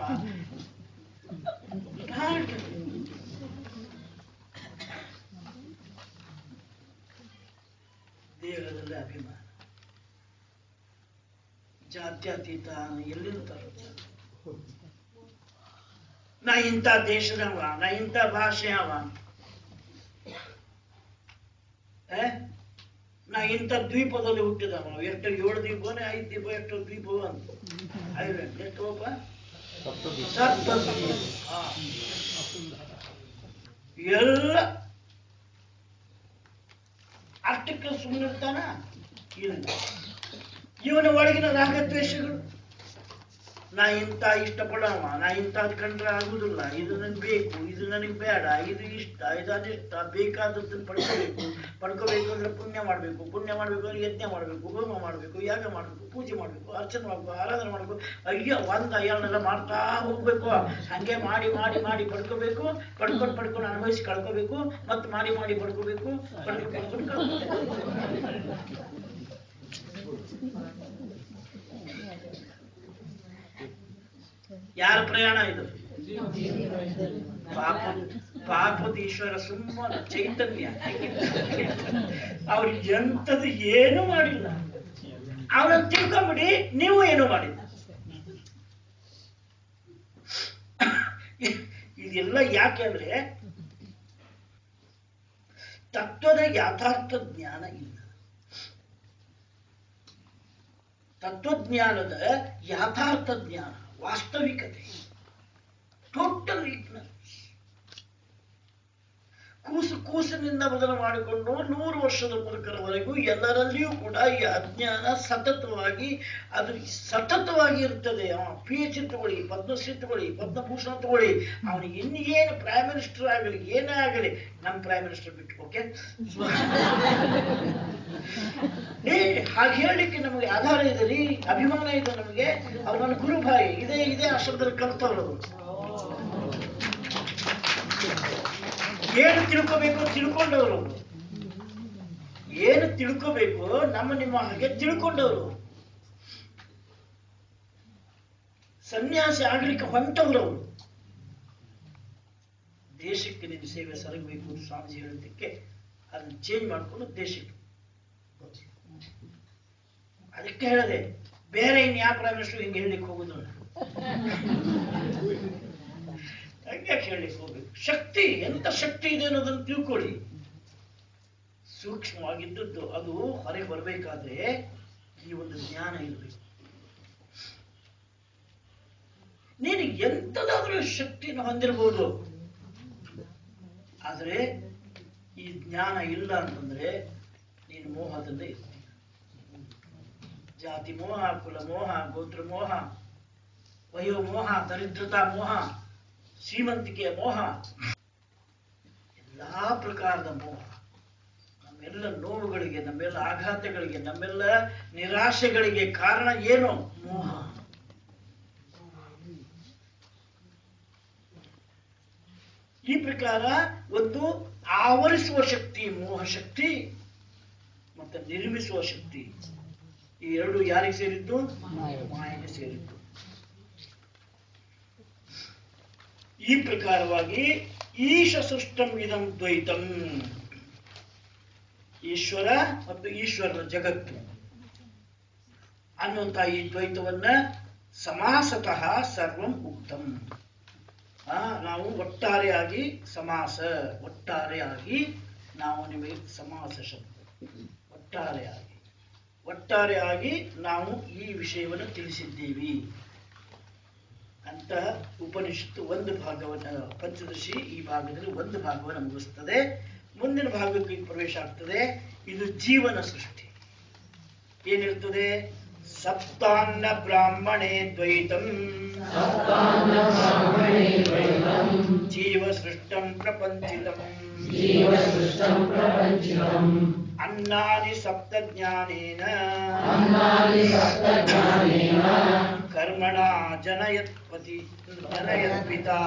S1: ಹಾಗೆ. ದೇಹದಲ್ಲಿ ಅಭಿಮಾನ ಜಾತ್ಯತೀತ ಎಲ್ಲಿಂದ ತರುತ್ತೆ ನಾ ಇಂಥ ದೇಶದವ ನಾ ಇಂಥ ಭಾಷೆ ಅವ ಏ? ನಾ ಇಂಥ ದ್ವೀಪದಲ್ಲಿ ಹುಟ್ಟಿದವ ಎಷ್ಟು ಏಳು ದ್ವೀಪನೇ ಐದು ದ್ವೀಪ ಎಷ್ಟು ದ್ವೀಪವು ಅಂತ ಐಲ್ಯಾಂಡ್ ಎಷ್ಟು ಒಬ್ಬ ಸಪ್ತದ್ವೀಪ. ಹಾ. ಎಲ್ಲ ಅಷ್ಟಕ್ಕೆ ಸುಮ್ಮನಿರ್ತಾನ ಇಲ್ಲ ಇವನ ಒಳಗಿನ ರಾಗದ್ವೇಷಗಳು ನಾ ಇಂಥ ಇಷ್ಟಪಡವ ನಾ ಇಂಥದ್ದು ಕಂಡ್ರೆ ಆಗುದಿಲ್ಲ ಇದು ನನಗೆ ಬೇಕು ಇದು ನನಗೆ ಬೇಡ ಇದು ಇಷ್ಟ ಇದು ಅನಿಷ್ಟ ಬೇಕಾದದ್ದನ್ನು ಪಡ್ಕೋಬೇಕು ಪಡ್ಕೋಬೇಕು ಅಂದ್ರೆ ಪುಣ್ಯ ಮಾಡಬೇಕು ಪುಣ್ಯ ಮಾಡಬೇಕು ಅಂದ್ರೆ ಯಜ್ಞ ಮಾಡಬೇಕು ಹೋಮ ಮಾಡಬೇಕು ಯಾಗ ಮಾಡಬೇಕು ಪೂಜೆ ಮಾಡಬೇಕು ಅರ್ಚನೆ ಮಾಡಬೇಕು ಆರಾಧನೆ ಮಾಡಬೇಕು ಅಯ್ಯೋ ಒಂದ ಎರಡೆಲ್ಲ ಮಾಡ್ತಾ ಹೋಗ್ಬೇಕು ಹಂಗೆ ಮಾಡಿ ಮಾಡಿ ಮಾಡಿ ಪಡ್ಕೋಬೇಕು ಪಡ್ಕೊಂಡು ಪಡ್ಕೊಂಡು ಅನುಭವಿಸಿ ಕಳ್ಕೋಬೇಕು ಮತ್ತೆ ಮಾಡಿ ಮಾಡಿ ಪಡ್ಕೋಬೇಕು ಪಡ್ಕೊಂಡು ಪಡ್ಕೊಂಡು ಕಳ್ಕೋಬೇಕು ಯಾರ ಪ್ರಯಾಣ ಇದು ಪಾಪ ಪಾಪದ ಈಶ್ವರ ಸುಮ್ಮನ ಚೈತನ್ಯ ಅವ್ರು ಎಂಥದ್ದು ಏನು ಮಾಡಿಲ್ಲ ಅವನನ್ನು ತಿಳ್ಕೊಂಬಿಡಿ ನೀವು ಏನು ಮಾಡಿಲ್ಲ ಇದೆಲ್ಲ ಯಾಕೆ ಅಂದ್ರೆ ತತ್ವದ ಯಥಾರ್ಥ ಜ್ಞಾನ ಇಲ್ಲ ತತ್ವಜ್ಞಾನದ ಯಥಾರ್ಥ ಜ್ಞಾನ ವಾಸ್ತವಿಕತೆ ಟೋಟಲ್ ಇಗ್ನರೆನ್ಸ್ ಕೂಸು ಕೂಸಿನಿಂದ ಮೊದಲು ಮಾಡಿಕೊಂಡು ನೂರು ವರ್ಷದ ಮುದುಕರವರೆಗೂ ಎಲ್ಲರಲ್ಲಿಯೂ ಕೂಡ ಈ ಅಜ್ಞಾನ ಸತತವಾಗಿ ಅದು ಸತತವಾಗಿ ಇರ್ತದೆ ಪಿ ಎಚ್ ಡಿ ತಗೊಳ್ಳಿ ಪದ್ಮಶ್ರೀ ತಗೊಳ್ಳಿ ಪದ್ಮಭೂಷಣ ತಗೊಳ್ಳಿ ಅವನಿಗೆ ಇನ್ನೇನು ಪ್ರೈಮ್ ಮಿನಿಸ್ಟರ್ ಆಗಲಿ ಏನೇ ಆಗಲಿ ನಮ್ಮ ಪ್ರೈಮ್ ಮಿನಿಸ್ಟರ್ ಬಿಟ್ಟು ಓಕೆ ಏ ಹಾಗೆ ಹೇಳಲಿಕ್ಕೆ ನಮಗೆ ಆಧಾರ ಇದೆ ರೀ ಅಭಿಮಾನ ಇದೆ ನಮಗೆ ಅವ್ರು ನನ್ನ ಗುರುಭಾಯಿ ಇದೇ ಇದೇ ಆಶ್ರಮದಲ್ಲಿ ಕಲ್ತವ್ರು ಅವರು. ಏನು ತಿಳ್ಕೋಬೇಕು ತಿಳ್ಕೊಂಡವರು ಅವ್ರು. ಏನು ತಿಳ್ಕೋಬೇಕು ನಮ್ಮ ನಿಮ್ಮ ಹಾಗೆ ತಿಳ್ಕೊಂಡವರು ಸನ್ಯಾಸಿ ಆಗ್ಲಿಕ್ಕೆ ಹೊಂಟವ್ರು ಅವರು ದೇಶಕ್ಕೆ ನಿನ್ನ ಸೇವೆ ಸರಗಬೇಕು ಸ್ವಾಮೀಜಿ ಹೇಳೋದಕ್ಕೆ ಅದನ್ನ ಚೇಂಜ್ ಮಾಡ್ಕೊಂಡು ದೇಶಕ್ಕೆ ಅದಕ್ಕೆ ಹೇಳಿದೆ ಬೇರೆ ಇನ್ ಯಾವ ಪ್ರೈಮ್ ಮಿನಿಸ್ಟರ್ ಹಿಂಗೆ ಹೇಳಲಿಕ್ಕೆ ಹೋಗುದು ಹಂಗೆ ಹೇಳಲಿಕ್ಕೆ ಹೋಗ್ಬೇಕು ಶಕ್ತಿ ಎಂತ ಶಕ್ತಿ ಇದೆ ಅನ್ನೋದನ್ನು ತಿಳ್ಕೊಳ್ಳಿ ಸೂಕ್ಷ್ಮವಾಗಿದ್ದದ್ದು ಅದು ಹೊರಗೆ ಬರಬೇಕಾದ್ರೆ ಈ ಒಂದು ಜ್ಞಾನ ಇರಬೇಕು ನೀನು ಎಂತದಾದ್ರೂ ಶಕ್ತಿಯನ್ನು ಹೊಂದಿರಬಹುದು ಆದ್ರೆ ಈ ಜ್ಞಾನ ಇಲ್ಲ ಅಂತಂದ್ರೆ ನೀನು ಮೋಹದಲ್ಲೇ ಇರ್ತೀಯ ಜಾತಿ ಮೋಹ ಕುಲ ಮೋಹ ಗೋತ್ರ ಮೋಹ ವಯೋ ಮೋಹ ದರಿದ್ರತಾ ಮೋಹ ಶ್ರೀಮಂತಿಕೆಯ ಮೋಹ ಎಲ್ಲಾ ಪ್ರಕಾರದ ಮೋಹ ನಮ್ಮೆಲ್ಲ ನೋವುಗಳಿಗೆ ನಮ್ಮೆಲ್ಲ ಆಘಾತಗಳಿಗೆ ನಮ್ಮೆಲ್ಲ ನಿರಾಶೆಗಳಿಗೆ ಕಾರಣ ಏನು ಮೋಹ ಈ ಪ್ರಕಾರ ಒಂದು ಆವರಿಸುವ ಶಕ್ತಿ ಮೋಹ ಶಕ್ತಿ ಮತ್ತೆ ನಿರ್ಮಿಸುವ ಶಕ್ತಿ ಈ ಎರಡು ಯಾರಿಗೆ ಸೇರಿದ್ದು ಮಾಯೆಗೆ ಸೇರಿದ್ದು ಈ ಪ್ರಕಾರವಾಗಿ ಈಶ ಸೃಷ್ಟಂ ಇದಂ ದ್ವೈತಂ ಈಶ್ವರ ಮತ್ತು ಈಶ್ವರನ ಜಗತ್ತು ಅನ್ನುವಂತಹ ಈ ದ್ವೈತವನ್ನ ಸಮಾಸತಃ ಸರ್ವಂ ಉಕ್ತಂ ಆ, ನಾವು ಒಟ್ಟಾರೆಯಾಗಿ ಸಮಾಸ ಒಟ್ಟಾರೆಯಾಗಿ ನಾವು ನಿಮಗೆ ಸಮಾಸ ಶಬ್ದ ಒಟ್ಟಾರೆಯಾಗಿ ಒಟ್ಟಾರೆಯಾಗಿ ನಾವು ಈ ವಿಷಯವನ್ನು ತಿಳಿಸಿದ್ದೀವಿ ಅಂತ ಉಪನಿಷತ್ತು ಒಂದು ಭಾಗವನ್ನು ಪಂಚದಶಿ ಈ ಭಾಗದಲ್ಲಿ ಒಂದು ಭಾಗವನ್ನು ಮುಗಿಸ್ತದೆ ಮುಂದಿನ ಭಾಗಕ್ಕೆ ಪ್ರವೇಶ ಆಗ್ತದೆ ಇದು ಜೀವನ ಸೃಷ್ಟಿ ಏನಿರ್ತದೆ ಸಪ್ತಾನ್ನ ಬ್ರಾಹ್ಮಣೇ ದ್ವೈತಂ ಜೀವ ಸೃಷ್ಟಂ ಪ್ರಪಂಚಿತಂ
S4: जीवसृष्टं प्रपञ्चितम्
S1: ಅನ್ನಾನಿ ಸಪ್ತ ಜ್ಞಾನೇನ
S4: अन्नानि सप्तज्ञानेन
S1: ಕರ್ಮಣ ಜನಯತ್ಪತಿ ಜನಯತ್ಪಿತಾ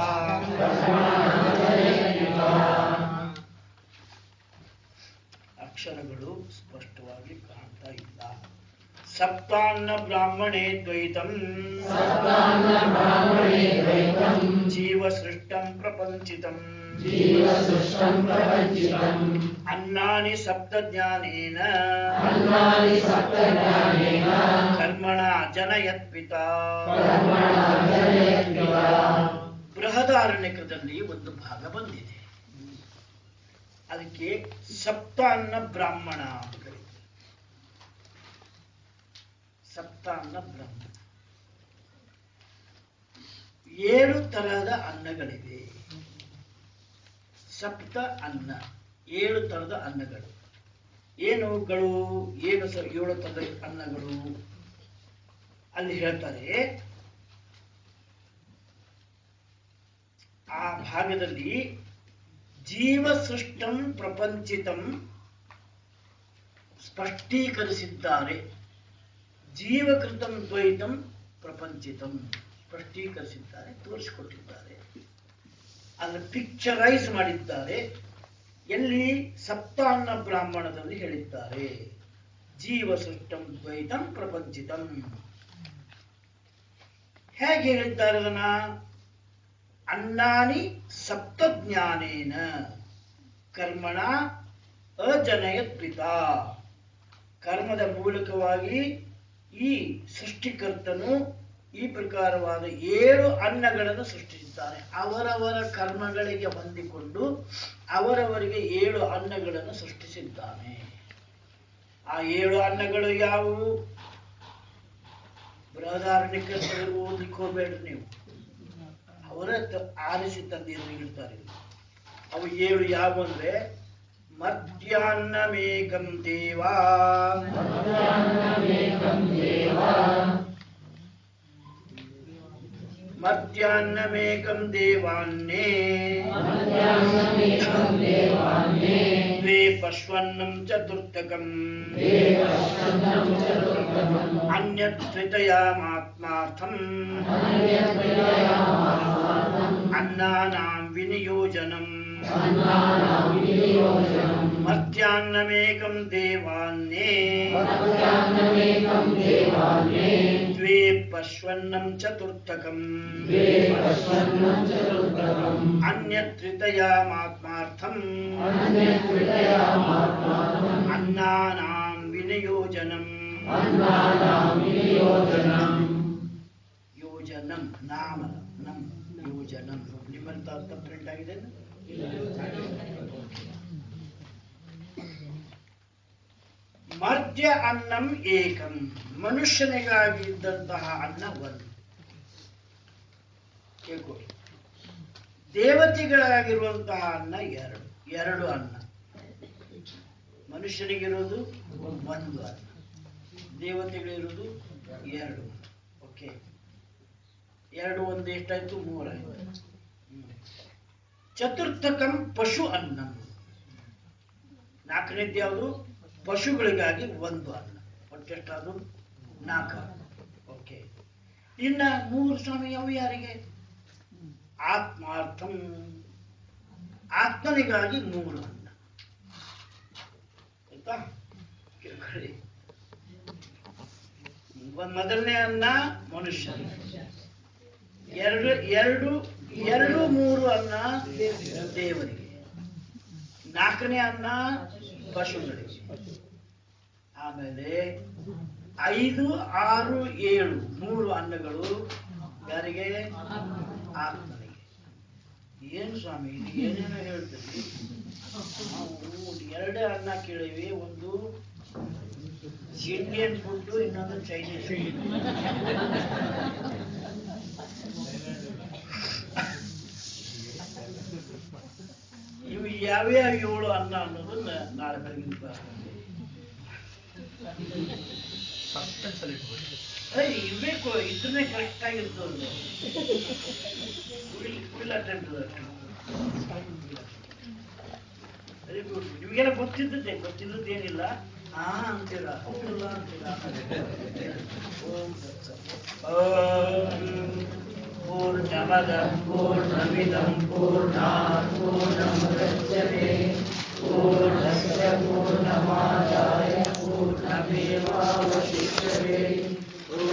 S1: ಅಕ್ಷರಗಳು ಸ್ಪಷ್ಟವಾಗಿ ಕಾಣ್ತಾ ಇಲ್ಲ ಸಪ್ತಾನ್ನ ಬ್ರಾಹ್ಮಣೇ ದ್ವೈತಂ
S4: सप्तान्नब्राह्मणे द्वैतम्
S1: ಜೀವ ಸೃಷ್ಟಂ ಪ್ರಪಂಚಿತಂ
S4: जीवसृष्टं प्रपञ्चितम्
S1: ಅನ್ನಾನಿ ಸಪ್ತ ಜ್ಞಾನೇನ
S4: अन्नानि सप्तज्ञानेन
S1: ಕರ್ಮಣ ಜನಯತ್ಪಿತಾ
S4: कर्मणा जनयत्पिता
S1: ಬೃಹದಾರಣ್ಯಕದಲ್ಲಿ ಒಂದು ಭಾಗ ಬಂದಿದೆ ಅದಕ್ಕೆ ಸಪ್ತಾನ್ನ ಬ್ರಾಹ್ಮಣ ಅಂತ ಕರೀತಾರೆ ಸಪ್ತಾನ್ನ ಬ್ರಾಹ್ಮಣ ಏಳು ತರಹದ ಅನ್ನಗಳಿವೆ ಸಪ್ತ ಅನ್ನ ಏಳು ತರದ ಅನ್ನಗಳು ಏನುಗಳು ಏನು ಸ ಏಳು ತರದ ಅನ್ನಗಳು ಅಲ್ಲಿ ಹೇಳ್ತಾರೆ ಆ ಭಾಗದಲ್ಲಿ ಜೀವ ಸೃಷ್ಟಂ ಪ್ರಪಂಚಿತಂ ಸ್ಪಷ್ಟೀಕರಿಸಿದ್ದಾರೆ ಜೀವಕೃತಂ ದ್ವೈತಂ ಪ್ರಪಂಚಿತಂ ಸ್ಪಷ್ಟೀಕರಿಸಿದ್ದಾರೆ ತೋರಿಸಿಕೊಟ್ಟಿದ್ದಾರೆ ಅದನ್ನು ಪಿಕ್ಚರೈಸ್ ಮಾಡಿದ್ದಾರೆ ಎಲ್ಲಿ ಸಪ್ತಾನ್ನ ಬ್ರಾಹ್ಮಣದಲ್ಲಿ ಹೇಳಿದ್ದಾರೆ ಜೀವ ಸೃಷ್ಟಂ ದ್ವೈತಂ ಪ್ರಪಂಚಿತಂ ಹೇಗೆ ಹೇಳಿದ್ದಾರೆ ಅದನ್ನ ಅನ್ನಾನಿ ಸಪ್ತಜ್ಞಾನೇನ ಕರ್ಮಣ ಅಜನಯತ್ ಪಿತಾ ಕರ್ಮದ ಮೂಲಕವಾಗಿ ಈ ಸೃಷ್ಟಿಕರ್ತನು ಈ ಪ್ರಕಾರವಾದ ಏಳು ಅನ್ನಗಳನ್ನು ಸೃಷ್ಟಿಸಿದ್ದಾನೆ ಅವರವರ ಕರ್ಮಗಳಿಗೆ ಹೊಂದಿಕೊಂಡು ಅವರವರಿಗೆ ಏಳು ಅನ್ನಗಳನ್ನು ಸೃಷ್ಟಿಸಿದ್ದಾನೆ ಆ ಏಳು ಅನ್ನಗಳು ಯಾವುವು ಬೃಹದಾರಣ್ಯಕ್ಕೆ ಓದ್ಲಿಕ್ಕೆ ಹೋಗ್ಬೇಡ್ರಿ ನೀವು ಅವರ ತ- ಆರಿಸಿ ತಂದಿದ್ರು ಇರ್ತಾರೆ ಅವು ಏಳು ಯಾವ ಅಂದ್ರೆ ಮಧ್ಯಾಹ್ನಮೇಕಂ ದೇವಾ ಮಧ್ಯಾಹ್ನಮೇಕಂ ದೇವಾನ್ನೇ द्वे पश्वन्नं चतुर्थकम् अन्यत् त्रितयामात्मार्थम् अन्नानां विनियोजनम् मध्याह्नमेकं देवान्ये द्वे पश्वन्नं चतुर्थकम् अन्यत् त्रितयामात्मार्थम् अन्नानां विनियोजनम् ಯೋಜನಂ ನಾಮ ನಂ ಯೋಜನಂ ನಿಮ್ಮಲ್ಲಿ ತಪ್ಪ ಪ್ರಿಂಟ್ ಆಗಿದೆ ಮರ್ತ್ಯ ಅನ್ನಂ ಏಕಂ ಮನುಷ್ಯನಿಗಾಗಿ ಇದ್ದಂತಹ ಅನ್ನ ಒಂದು ಕೇಳ್ಕೊಳ್ಳಿ ದೇವತೆಗಳಾಗಿರುವಂತಹ ಅನ್ನ ಎರಡು ಎರಡು ಅನ್ನ ಮನುಷ್ಯನಿಗಿರೋದು ಒಂದು ಅನ್ನ ದೇವತೆಗಳಿರೋದು ಎರಡು ಓಕೆ ಎರಡು ಒಂದು ಎಷ್ಟಾಯ್ತು ಮೂರಾಯ್ತು ಹ್ಮ್. ಚತುರ್ಥಕಂ ಪಶು ಅನ್ನಂ ನಾಲ್ಕನೇದು ಯಾವುದು ಪಶುಗಳಿಗಾಗಿ ಒಂದು ಅನ್ನ ಒಟ್ಟೆಷ್ಟಾದ್ರು ನಾಲ್ಕು ಓಕೆ ಇನ್ನ ಮೂರು ಸ್ವಾಮಿ ಅವು ಯಾರಿಗೆ ಆತ್ಮಾರ್ಥಂ ಆತ್ಮನಿಗಾಗಿ ಮೂರು ಅನ್ನ ಆಯ್ತಾ ಕೇಳ್ಕೊಳ್ಳಿ ಒಂದ್ ಮೊದಲನೇ ಅನ್ನ ಮನುಷ್ಯನಿಗೆ ಎರಡು ಎರಡು ಎರಡು ಮೂರು ಅನ್ನ ದೇವರಿಗೆ ನಾಲ್ಕನೇ ಅನ್ನ ಪಶುಗಳಿಗೆ ಆಮೇಲೆ ಐದು ಆರು ಏಳು ಮೂರು ಅನ್ನಗಳು ಯಾರಿಗೆ ಆತ್ಮನಿಗೆ ಏನು ಸ್ವಾಮಿ ಇದು ಏನೇನೋ ಹೇಳ್ತೀವಿ ನಾವು ಎರಡೇ ಅನ್ನ ಕೇಳಿವಿ ಒಂದು ಇಂಡಿಯನ್ ಫುಡ್ ಇನ್ನೊಂದು ಚೈನೀಸ್ ಇವು ಯಾವ್ಯಾವ ಏಳು ಅನ್ನ ಅನ್ನೋದನ್ನ ನಾಳೆ ಬೆಳಗಿನ
S3: ಸಸ್ಪೆನ್ಸ್ ಅಲ್ಲಿ ಇಟ್ಬಿಡಿ
S1: ಏಯ್ ಇರ್ಬೇಕು ಇದ್ರೆ ಕರೆಕ್ಟ್ ಆಗಿರ್ತದೆ ಕುಡಿಲಾಟ ವೆರಿ ಗುಡ್ ನಿಮಗೆಲ್ಲ ಗೊತ್ತಿದ್ದದ್ದೇ ಗೊತ್ತಿಲ್ಲದೇನಿಲ್ಲ ಹಾ ಅಂತೀರಾ ಹೌದಲ್ಲ ಅಂತೀರಾ ಓಂ ತತ್ಸತ್. ಓಂ ಪೂರ್ಣಮದ ಪೂರ್ಣಮಿದಂ ಪೂರ್ಣಾತ್ ಪೂರ್ಣಮುದಚ್ಯತೆ ಪೂರ್ಣಸ್ಯ ಪೂರ್ಣಮಾದಾಯ ಪೂರ್ಣಮೇವಾವಶಿಷ್ಯತೆ